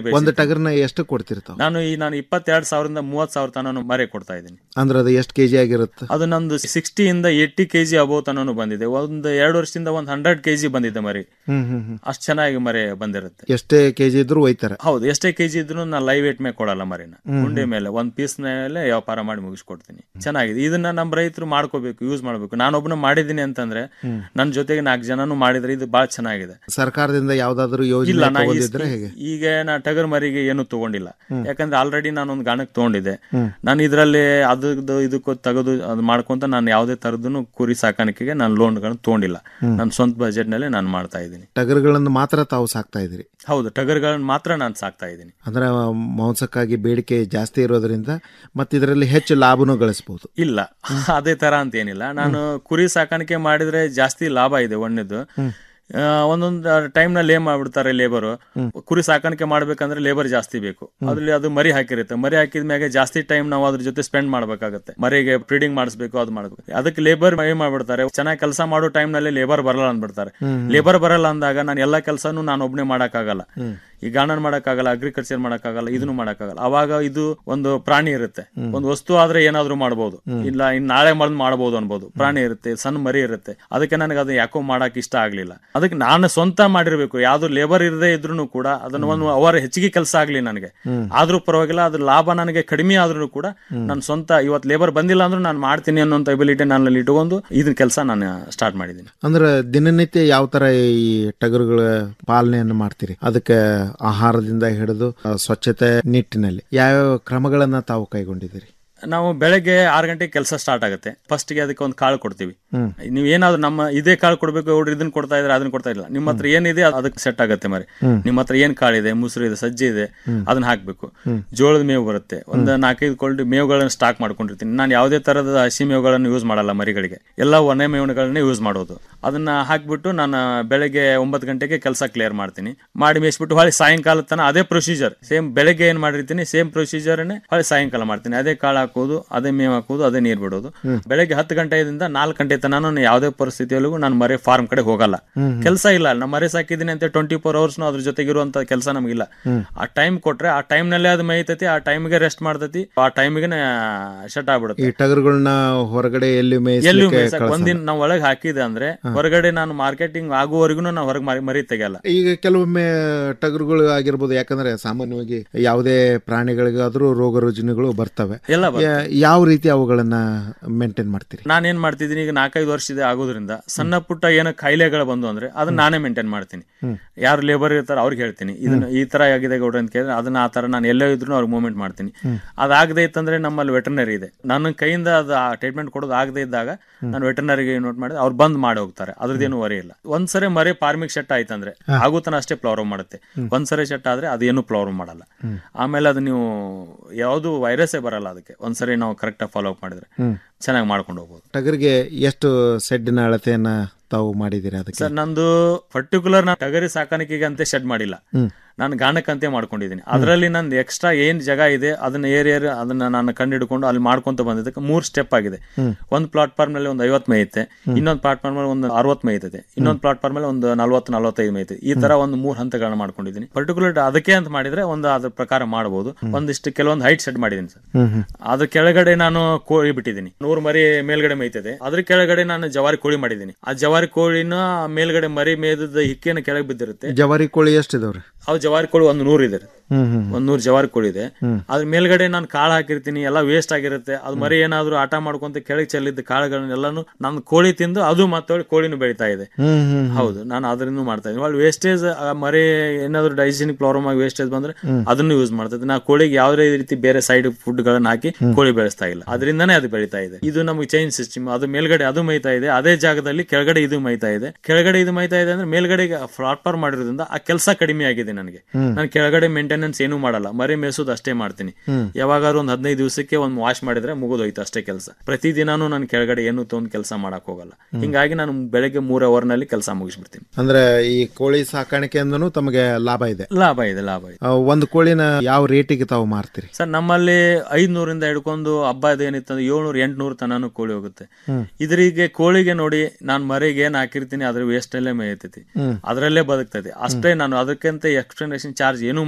ಬೇಯಿಸಿ ಒಂದು ಟಗರ್ನ ಎಷ್ಟು ಕೊಡ್ತಿರ್ತಾವ ನಾನು ಈ ನಾನು ಇಪ್ಪತ್ತೆರಡು ಸಾವಿರದಿಂದ ಮೂವತ್ ಸಾವಿರ ತನಕ ಮರೆ ಕೊಡ್ತಾ ಇದ್ದೀನಿ ಅಂದ್ರೆ ಅದು ಎಷ್ಟು ಕೆಜಿ ಆಗಿರುತ್ತೆ ಅದು ನಂದು ಸಿಕ್ಸ್ಟಿ ಇಂದ ಏಯ್ಟಿ ಕೆಜಿ ಅಬೋವ್ ತನಕ ಬಂದಿದೆ ಒಂದು ಎರಡು ವರ್ಷದಿಂದ ಒಂದು ಹಂಡ್ರೆಡ್ ಕೆಜಿ ಬಂದಿದೆ ಮರಿ ಹ್ಮ್ ಹ್ಮ್ ಹ್ಮ್ ಅಷ್ಟು ಚೆನ್ನಾಗಿ ಮರಿ ಬಂದಿರುತ್ತೆ ಎಷ್ಟೇ ಕೆಜಿ ಇದ್ರು ಒಯ್ತಾರೆ ಹೌದು ಎಷ್ಟೇ ಕೆಜಿ ಇದ್ರು ನಾನು ಲೈವ್ ವೇಟ್ ಮೇಲೆ ಕೊಡಲ್ಲ ಮರಿನ ಹ್ಮ್. ಗುಂಡೆ ಮೇಲೆ ಒಂದ್ ಪೀಸ್ ಮೇಲೆ ವ್ಯಾಪಾರ ಮಾಡಿ ಮುಗಿಸ್ಕೊಡ್ತೀನಿ ಚೆನ್ನಾಗಿದೆ ಇದನ್ನ ನಮ್ಮ ರೈತರು ಮಾಡ್ಕೋಬೇಕು ಯೂಸ್ ಮಾಡ್ಬೇಕು ನಾನೊಬ್ಬನ ಮಾಡಿದ್ದೀನಿ ಅಂತಂದ್ರೆ ಹ್ಮ್. ನನ್ನ ಜೊತೆಗೆ ನಾಲ್ಕು ಜನನು ಮಾಡಿದ್ರೆ ಇದು ಬಹಳ ಚೆನ್ನಾಗಿದೆ ಸರ್ಕಾರದಿಂದ ಯಾವ್ದಾದ್ರು ಇಲ್ಲ ಯೋಜನೆ ನಾ ಈ- ತಗೊಂಡಿದ್ರೆ ಹೇಗೆ ಈಗ ನಾ ಟಗರ್ ಮರಿಗೆ ಏನು ತಗೊಂಡಿಲ್ಲ ಹ್ಮ್. ಯಾಕಂದ್ರೆ ಆಲ್ರೆಡಿ ನಾನು ಒಂದು ಗಾಣಕ್ ತಗೊಂಡಿದ್ದೆ ಹ್ಮ್. ನಾನು ಇದರಲ್ಲಿ ಅದದ್ದು ಇದಕ್ಕೂ ತೆಗೆದು ಅದು ಮಾಡ್ಕೊಂತ ನಾನು ಯಾವುದೇ ತರದ್ದು ಕುರಿ ಸಾಕಾಣಿಕೆಗೆ ನಾನು ಲೋನ್ಗಳನ್ನ ತಗೊಂಡಿಲ್ಲ ಹ್ಮ್. ನನ್ನ ಸ್ವಂತ ಬಜೆಟ್ ನಲ್ಲಿ ನಾನು ಮಾಡ್ತಾ ಇದ್ದೀನಿ ಟಗರ್ಗಳನ್ನು ಮಾತ್ರ ತಾವು ಸಾಕ್ತಾ ಇದ್ರಿ ಹೌದು ಟಗರ್ಗಳನ್ನ ಮಾತ್ರ ನಾನು ಸಾಕ್ತಾ ಇದ್ದೀನಿ ಅಂದ್ರೆ ಮಾಂಸಕ್ಕಾಗಿ ಬೇಡಿಕೆ ಜಾಸ್ತಿ ಇರೋದ್ರಿಂದ ಮತ್ತೆ ಇದರಲ್ಲಿ ಹೆಚ್ಚು ಲಾಭನೂ ಗಳಿಸಬಹುದು ಇಲ್ಲ ಅದೇ ತರ ಅಂತ ಏನಿಲ್ಲ ನಾನು ಕುರಿ ಸಾಕಾಣಿಕೆ ಮಾಡಿದ್ರೆ ಜಾಸ್ತಿ ಲಾಭ ಇದೆ ಒಣ್ಣೆದು ಆ, ಒಂದೊಂದು ಟೈಮ್ ನಲ್ಲಿ ಏನ್ ಮಾಡ್ಬಿಡ್ತಾರೆ ಲೇಬರ್ ಕುರಿ ಸಾಕಾಣಿಕೆ ಮಾಡ್ಬೇಕಂದ್ರೆ ಲೇಬರ್ ಜಾಸ್ತಿ ಬೇಕು ಅದ್ರಲ್ಲಿ ಅದು ಮರಿ ಹಾಕಿರುತ್ತೆ ಮರಿ ಹಾಕಿದ ಮ್ಯಾಗೆ ಜಾಸ್ತಿ ಟೈಮ್ ನಾವು ಅದ್ರ ಜೊತೆ ಸ್ಪೆಂಡ್ ಮಾಡ್ಬೇಕಾಗತ್ತೆ ಮರಿಗೆ ಬ್ರೀಡಿಂಗ್ ಮಾಡಿಸ್ಬೇಕು ಅದು ಮಾಡ್ಬೇಕು ಅದಕ್ಕೆ ಲೇಬರ್ ಏನ್ ಮಾಡ್ಬಿಡ್ತಾರೆ ಚೆನ್ನಾಗಿ ಕೆಲಸ ಮಾಡೋ ಟೈಮ್ ನಲ್ಲಿ ಲೇಬರ್ ಬರಲ್ಲ ಅಂದ್ಬಿಡ್ತಾರೆ ಹ್ಮ್. ಲೇಬರ್ ಬರಲ್ಲ ಅಂದಾಗ ನಾನು ಎಲ್ಲಾ ಕೆಲಸನೂ ನಾನು ಒಬ್ನೇ ಮಾಡಕ್ಕಾಗಲ್ಲ ಹ್ಮ್. ಈ ಗಾರ್ಡನ್ ಮಾಡಕ್ಕಾಗಲ್ಲ ಅಗ್ರಿಕಲ್ಚರ್ ಮಾಡಕ್ಕಾಗಲ್ಲ ಇದನ್ನು ಮಾಡಕ್ಕಾಗಲ್ಲ ಅವಾಗ ಇದು ಒಂದು ಪ್ರಾಣಿ ಇರುತ್ತೆ ಒಂದು ವಸ್ತು ಆದ್ರೆ ಏನಾದ್ರೂ ಮಾಡಬಹುದು ಇಲ್ಲ ಇನ್ ನಾಳೆ ಮಾಡಿದ್ ಮಾಡಬಹುದು ಅನ್ಬೋದು ಪ್ರಾಣಿ ಇರುತ್ತೆ ಸಣ್ಣ ಮರಿ ಇರುತ್ತೆ ಅದಕ್ಕೆ ನನಗೆ ಅದು ಯಾಕೋ ಮಾಡಕ್ ಇಷ್ಟ ಆಗ್ಲಿಲ್ಲ ಅದಕ್ಕೆ ನಾನು ಸ್ವಂತ ಮಾಡಿರ್ಬೇಕು ಯಾವ್ದು ಲೇಬರ್ ಇರದೇ ಇದ್ರು ಕೂಡ ಅದನ್ನ ಒಂದು ಅವರ ಹೆಚ್ಚಿಗೆ ಕೆಲಸ ಆಗ್ಲಿ ನನಗೆ ಹ್ಮ್. ಆದ್ರೂ ಪರವಾಗಿಲ್ಲ ಅದ್ರ ಲಾಭ ನನಗೆ ಕಡಿಮೆ ಆದ್ರೂ ಕೂಡ ನಾನು ಸ್ವಂತ ಇವತ್ತು ಲೇಬರ್ ಬಂದಿಲ್ಲ ಅಂದ್ರೂ ನಾನು ಮಾಡ್ತೀನಿ ಅನ್ನೋಂಥ ಎಬಿಲಿಟಿ ನನ್ನಲ್ಲಿ ಇಟ್ಕೊಂಡು ಇದನ್ನ ಕೆಲಸ ನಾನು ಸ್ಟಾರ್ಟ್ ಮಾಡಿದ್ದೀನಿ ಅಂದ್ರೆ ದಿನನಿತ್ಯ ಯಾವ ತರ ಈ ಟಗರುಗಳ ಪಾಲನೆಯನ್ನು ಮಾಡ್ತೀರಿ ಅದಕ್ಕೆ ಆಹಾರದಿಂದ ಹಿಡಿದು ಆ, ಸ್ವಚ್ಛತೆ ನಿಟ್ಟಿನಲ್ಲಿ ಯಾವ್ಯಾವ ಕ್ರಮಗಳನ್ನ ತಾವು ಕೈಗೊಂಡಿದ್ದೀರಿ ನಾವು ಬೆಳಗ್ಗೆ ಆರು ಗಂಟೆಗೆ ಕೆಲಸ ಸ್ಟಾರ್ಟ್ ಆಗುತ್ತೆ ಫಸ್ಟ್ ಗೆ ಅದಕ್ಕೆ ಒಂದು ಕಾಳು ಕೊಡ್ತೀವಿ ಹ್ಮ್. ನೀವು ಏನಾದ್ರು ನಮ್ಮ ಇದೇ ಕಾಳು ಕೊಡ್ಬೇಕು ಅವ್ರು ಇದನ್ನ ಕೊಡ್ತಾ ಇದ್ರೆ ಅದನ್ನ ಕೊಡ್ತಾ ಇಲ್ಲ ನಿಮ್ಮ ಹತ್ರ ಏನಿದೆ ಅದು ಅದಕ್ಕೆ ಸೆಟ್ ಆಗುತ್ತೆ ಮರಿ ಹ್ಮ್. ನಿಮ್ಮ ಹತ್ರ ಏನ್ ಕಾಳಿದೆ ಮುಸುರು ಇದೆ ಸಜ್ಜೆ ಇದೆ ಹ್ಮ್. ಅದನ್ನ ಹಾಕ್ಬೇಕು ಹ್ಮ್. ಜೋಳದ ಮೇವು ಬರುತ್ತೆ ಒಂದು ನಾಲ್ಕೈದು ಕೊಳ್ಳಿ ಮೇವುಗಳನ್ನ ಸ್ಟಾಕ್ ಮಾಡ್ಕೊಂಡಿರ್ತೀನಿ ನಾನು ಯಾವುದೇ ತರದ ಹಸಿ ಮೇವುಗಳನ್ನು ಯೂಸ್ ಮಾಡಲ್ಲ ಮರಿಗಳಿಗೆ ಎಲ್ಲ ಒಣ ಮೇವುಗಳನ್ನೇ ಯೂಸ್ ಮಾಡೋದು ಅದನ್ನ ಹಾಕ್ಬಿಟ್ಟು ನಾನು ಬೆಳಗ್ಗೆ ಒಂಬತ್ತು ಗಂಟೆಗೆ ಕೆಲಸ ಕ್ಲಿಯರ್ ಮಾಡ್ತೀನಿ ಮಾಡಿ ಮೇಯಿಸ್ಬಿಟ್ಟು ಹೊಳೆ ಸಾಯಂಕಾಲ ತನ ಅದೇ ಪ್ರೊಸೀಜರ್ ಸೇಮ್ ಬೆಳಗ್ಗೆ ಏನ್ ಮಾಡಿರ್ತೀನಿ ಸೇಮ್ ಪ್ರೊಸೀಜರ್ನೇ ಹೊಳೆ ಸಾಯಂಕಾಲ ಮಾಡ್ತೀನಿ ಅದೇ ಕಾಳು ಹಾಕೋದು ಅದೇ ಮೇವು ಹಾಕೋದು ಅದೇ ನೀರ್ ಬಿಡೋದು ಹ್ಮ್. ಬೆಳಗ್ಗೆ ಹತ್ತು ಗಂಟೆಯಿಂದ ನಾಲ್ಕು ಗಂಟೆ ತನಕ ನಾನು ಯಾವುದೇ ಪರಿಸ್ಥಿತಿಯಲ್ಲೂ ನಾನು ಮರೆ ಫಾರ್ಮ್ ಕಡೆ ಹೋಗಲ್ಲ ಹ್ಮ್. ಕೆಲಸ ಇಲ್ಲ ನಮ್ಮ ಮರೆ ಸಾಕಿದ್ದೀನಿ ಅಂತ ಟ್ವೆಂಟಿ ಫೋರ್ ಅವರ್ಸ್ ಅದ್ರ ಜೊತೆಗಿರುವಂತ ಕೆಲಸ ನಮಗಿಲ್ಲ ಹ್ಮ್. ಆ ಟೈಮ್ ಕೊಟ್ರೆ ಆ ಟೈಮ್ ನಲ್ಲೇ ಅದು ಮೇಯ್ತೈತಿ ಆ ಟೈಮ್ಗೆ ರೆಸ್ಟ್ ಮಾಡ್ತೈತಿ ಆ ಟೈಮ್ಗೆ ಶಟ್ ಈ ಆಗ್ಬಿಡುತ್ತೆ ಟಗರುಗಳನ್ನ ಹೊರಗಡೆ ಎಲ್ಲಿ ಎಲ್ಲೂ ಮೇಯಿಸ್ಲಿಕ್ಕೆ ಮೇಯ್ಸಕ್ ಕಳ್ಸಲ್ಲ. ಒಂದಿನ ನಾವು ಒಳಗೆ ಹಾಕಿದೆ ಅಂದ್ರೆ ಹೊರಗಡೆ ನಾನು ಮಾರ್ಕೆಟಿಂಗ್ ಆಗುವವರೆಗೂ ನಾವು ಹೊರಗೆ ಮರಿ ಮರಿ ತೆಗಿಯಲ್ಲ ಈಗ ಕೆಲವೊಮ್ಮೆ ಟಗರುಗಳು ಆಗಿರ್ಬೋದು ಯಾಕಂದ್ರೆ ಸಾಮಾನ್ಯವಾಗಿ ಯಾವುದೇ ಪ್ರಾಣಿಗಳಿಗಾದ್ರೂ ರೋಗ ರುಜಿನಗಳು ಬರ್ತವೆ ಎಲ್ಲ ಬರ್ತವೆ. ಯಾ- ಯಾವ ರೀತಿ ಅವುಗಳನ್ನ ಮೇಂಟೈನ್ ಮಾಡ್ತೀರಿ ನಾನೇನ್ ಮಾಡ್ತಿದ್ದೀನಿ ಈಗ ನಾಲ್ಕೈದು ವರ್ಷ ಇದೆ ಆಗೋದ್ರಿಂದ ಸಣ್ಣ ಪುಟ್ಟ ಏನೋ ಕಾಯಿಲೆಗಳು ಬಂದು ಅಂದ್ರೆ ಅದನ್ನ ನಾನೇ ಮೇಂಟೈನ್ ಮಾಡ್ತೀನಿ ಹ್ಮ್. ಯಾರು ಲೇಬರ್ ಇರ್ತಾರೆ ಅವ್ರಿಗೆ ಹೇಳ್ತೀನಿ ಇದನ್ನ ಈ ತರ ಆಗಿದೆ ಗೌಡ್ರ ಅಂತ ಕೇಳಿದ್ರೆ ಅದನ್ನ ಆ ತರ ನಾನು ಎಲ್ಲೇ ಇದ್ರು ಅವ್ರಿಗೆ ಮೂವ್ಮೆಂಟ್ ಮಾಡ್ತೀನಿ ಹ್ಮ್. ಅದಾಗದೇ ಇತ್ತಂದ್ರೆ ನಮ್ಮಲ್ಲಿ ವೆಟರ್ನರಿ ಇದೆ ನನ್ನ ಕೈಯಿಂದ ಅದು ಆ ಟ್ರೀಟ್ಮೆಂಟ್ ಕೊಡೋದು ಆಗದೇ ಇದ್ದಾಗ ನಾನು ವೆಟರ್ನರಿಗೆ ನೋಟ್ ಮಾಡಿದ್ರೆ ಅವ್ರು ಬಂದ್ ಮಾಡಿ ಹೋಗ್ತಾರೆ ಅದ್ರದ್ದೇನು ವರಿ ಇಲ್ಲ ಒಂದ್ಸರಿ ಮರಿ ಫಾರ್ಮಿಂಗ್ ಸೆಟ್ ಆಯ್ತಂದ್ರೆ ಹಾ. ಆಗುತ್ತಾನ ಅಷ್ಟೇ ಫ್ಲವರ್ ಮಾಡುತ್ತೆ ಹ್ಮ್. ಒಂದ್ಸರಿ ಸೆಟ್ ಆದ್ರೆ ಅದೇನು ಫ್ಲವರ್ ಮಾಡಲ್ಲ ಹ್ಮ್. ಆಮೇಲೆ ಅದು ನೀವು ಯಾವುದು ವೈರಸ್ಸೇ ಬರಲ್ಲ ಅದಕ್ಕೆ ಒಂದ್ಸರಿ ನಾವು ಕರೆಕ್ಟಾಗಿ ಫಾಲೋ ಅಪ್ ಮಾಡಿದ್ರೆ ಹ್ಮ್. ಚೆನ್ನಾಗಿ ಮಾಡ್ಕೊಂಡು ಹೋಗ್ಬೋದು ಟಗರಿಗೆ ಎಷ್ಟು ಸೆಡ್ಡಿನ ಅಳತೆಯನ್ನ ತಾವು ಮಾಡಿದ್ದೀರಿ ಅದಕ್ಕೆ ಸರ್ ನಂದು ಪರ್ಟಿಕ್ಯುಲರ್ ನಾನು ಟಗರಿ ಸಾಕಾಣಿಕೆಗೆ ಅಂತ ಶೆಡ್ ಮಾಡಿಲ್ಲ ಹ್ಮ್. ನಾನು ಗಾಣಕ್ಕಂತೆ ಮಾಡ್ಕೊಂಡಿದ್ದೀನಿ ಅದರಲ್ಲಿ ನಂದು ಎಕ್ಸ್ಟ್ರಾ ಏನ್ ಜಾಗ ಇದೆ ಅದನ್ನ ಏರಿಯಾ ಅದನ್ನ ನಾನು ಕಂಡಿಡ್ಕೊಂಡು ಅಲ್ಲಿ ಮಾಡ್ಕೊಂತ ಬಂದಿದ್ದಕ್ಕೆ ಮೂರ್ ಸ್ಟೆಪ್ ಆಗಿದೆ ಹ್ಮ್. ಒಂದು ಪ್ಲಾಟ್ಫಾರ್ಮ್ ನಲ್ಲಿ ಒಂದು ಐವತ್ತು ಮೇಯುತ್ತೆ ಇನ್ನೊಂದು ಪ್ಲಾಟ್ಫಾರ್ಮ್ ಅಲ್ಲಿ ಒಂದು ಅರವತ್ತು ಮೇಯ್ತದೆ ಇನ್ನೊಂದು ಪ್ಲಾಟ್ಫಾರ್ಮ್ ಅಲ್ಲಿ ಒಂದು ನಲ್ವತ್ತು ನಲ್ವತ್ತೈದು ಮೇಯ್ತದೆ ಈ ತರ ಒಂದು ಮೂರ್ ಹಂತಗಳನ್ನ ಮಾಡ್ಕೊಂಡಿದ್ದೀನಿ ಪರ್ಟಿಕ್ಯುಲರ್ ಅದಕ್ಕೆ ಅಂತ ಮಾಡಿದ್ರೆ ಒಂದು ಅದ್ರ ಪ್ರಕಾರ ಮಾಡಬಹುದು ಒಂದಿಷ್ಟು ಕೆಲವೊಂದು ಹೈಟ್ ಸೆಟ್ ಮಾಡಿದ್ದೀನಿ ಸರ್ ಹ್ಮ್ ಹ್ಮ್ ಅದ್ರ ಕೆಳಗಡೆ ನಾನು ಕೋಳಿ ಬಿಟ್ಟಿದ್ದೀನಿ ನೂರು ಮರಿ ಮೇಲ್ಗಡೆ ಮೇಯ್ತದೆ ಅದ್ರ ಕೆಳಗಡೆ ನಾನು ಜವಾರಿ ಕೋಳಿ ಮಾಡಿದ್ದೀನಿ ಆ ಜವಾರಿ ಕೋಳಿನ ಮೇಲ್ಗಡೆ ಮರಿ ಮೇಯ್ದದ ಹಿಕ್ಕಿನ ಕೆಳಗೆ ಬಿದ್ದಿರುತ್ತೆ ಜವಾರಿ ಕೋಳಿ ಎಷ್ಟಿದಾವ್ರಿ ಅವು ಜವಾರಿ ಕೋಳಿ ಒಂದು ನೂರು ಇದೆ ಹ್ಮ್ ಹ್ಮ್ ಒಂದ್ ನೂರು ಜವಾರಿ ಕೋಳಿ ಇದೆ ಹ್ಮ್. ಅದ್ರ ಮೇಲ್ಗಡೆ ನಾನು ಕಾಳು ಹಾಕಿರ್ತೀನಿ ಎಲ್ಲ ವೇಸ್ಟ್ ಆಗಿರುತ್ತೆ ಅದು ಮರಿ ಏನಾದ್ರು ಆಟ ಮಾಡ್ಕೊಂತ ಕೆಳಗೆ ಚೆಲ್ಲಿದ್ದ ಕಾಳುಗಳನ್ನೆಲ್ಲಾನು ನಾನು ಕೋಳಿ ತಿಂದು ಅದು ಮತ್ತೆ ಕೋಳಿನೂ ಬೆಳೀತಾ ಇದೆ ಹ್ಮ್ ಹ್ಮ್ ಹ್ಮ್. ಹೌದು ನಾನು ಅದರಿಂದ ಮಾಡ್ತಾ ಇದ್ದೀನಿ ಒಳ್ಳೆ ವೇಸ್ಟೇಜ್ ಮರಿ ಏನಾದ್ರು ಡೈಜೆನಿಕ್ ಪ್ರಾಬ್ಲಮ್ ಆಗಿ ವೇಸ್ಟೇಜ್ ಬಂದ್ರೆ ಅದನ್ನು ಯೂಸ್ ಮಾಡ್ತಾ ನಾ ಕೋಳಿಗೆ ಯಾವುದೇ ರೀತಿ ಬೇರೆ ಸೈಡ್ ಫುಡ್ ಗಳನ್ನ ಹಾಕಿ ಕೋಳಿ ಬೆಳೆಸ್ತಾ ಇಲ್ಲ ಅದರಿಂದನೇ ಅದು ಬೆಳೀತಾ ಇದೆ ಇದು ನಮಗೆ ಚೈನ್ ಸಿಸ್ಟಮ್ ಅದು ಮೇಲ್ಗಡೆ ಅದು ಮೈತಾ ಇದೆ ಅದೇ ಜಾಗದಲ್ಲಿ ಕೆಳಗಡೆ ಇದು ಮೈತಾ ಇದೆ ಕೆಳಗಡೆ ಇದು ಮೈತಾ ಇದೆ ಅಂದ್ರೆ ಮೇಲ್ಗಡೆ ಪ್ಲಾಟ್ಫಾರ್ಮ್ ಮಾಡಿರೋದ್ರಿಂದ ಆ ಕೆಲಸ ಕಡಿಮೆ ಆಗಿದೆ ನನಗೆ ಹ್ಮ್. ನಾನು ಕೆಳಗಡೆ ಮೇಂಟೆನೆನ್ಸ್ ಏನು ಮಾಡಲ್ಲ ಮರಿ ಮೇಸೋದು ಅಷ್ಟೇ ಮಾಡ್ತೀನಿ ಹ್ಮ್. ಯಾವಾಗಾದ್ರು ಒಂದ್ ಹದಿನೈದು ದಿವಸಕ್ಕೆ ಒಂದು ವಾಶ್ ಮಾಡಿದ್ರೆ ಮುಗಿದೋಯ್ತು ಅಷ್ಟೇ ಕೆಲಸ ಪ್ರತಿದಿನಾನು ನಾನು ಕೆಳಗಡೆ ಏನು ತೊಗೊಂಡ್ ಕೆಲಸ ಮಾಡಕ್ ಹೋಗಲ್ಲ ಹಿಂಗಾಗಿ ನಾನು ಬೆಳಗ್ಗೆ ಮೂರ್ ಅವರ್ ನಲ್ಲಿ ಕೆಲಸ ಮುಗಿಸ್ಬಿಡ್ತೀನಿ ಅಂದ್ರೆ ಈ ಕೋಳಿ ಸಾಕಾಣಿಕೆಯಿಂದನೂ ತಮಗೆ ಲಾಭ ಇದೆ ಲಾಭ ಇದೆ ಲಾಭ ಇದೆ ಆ, ಒಂದು ಕೋಳಿನ ಯಾವ ರೇಟಿಗೆ ತಾವು ಮಾರ್ತೀರಿ ಸರ್ ನಮ್ಮಲ್ಲಿ ಐದ್ನೂರಿಂದ ಹಿಡ್ಕೊಂಡು ಹಬ್ಬ ಏನಿತ್ತಂದ್ರೆ ಏಳ್ನೂರು ಎಂಟ್ನೂರು ತನಾನು ಕೋಳಿ ಹೋಗುತ್ತೆ ಹ್ಮ್. ಇದ್ರಿಗೆ ಕೋಳಿಗೆ ನೋಡಿ ನಾನು ಮರಿಗೆ ಏನ್ ಹಾಕಿರ್ತೀನಿ ಅದ್ರ ವೇಸ್ಟ್ ಅಲ್ಲೇ ಮೇಯ್ತೈತಿ ಹ್ಮ್. ಅದರಲ್ಲೇ ಬದುಕ್ತೈತಿ ಅಷ್ಟೇ ನಾನು ಅದಕ್ಕಿಂತ ಎಕ್ಸ್ಪ್ಲನೇಷನ್ ಚಾರ್ಜ್ ಏನೂ ಮಾಡಿಲ್ಲ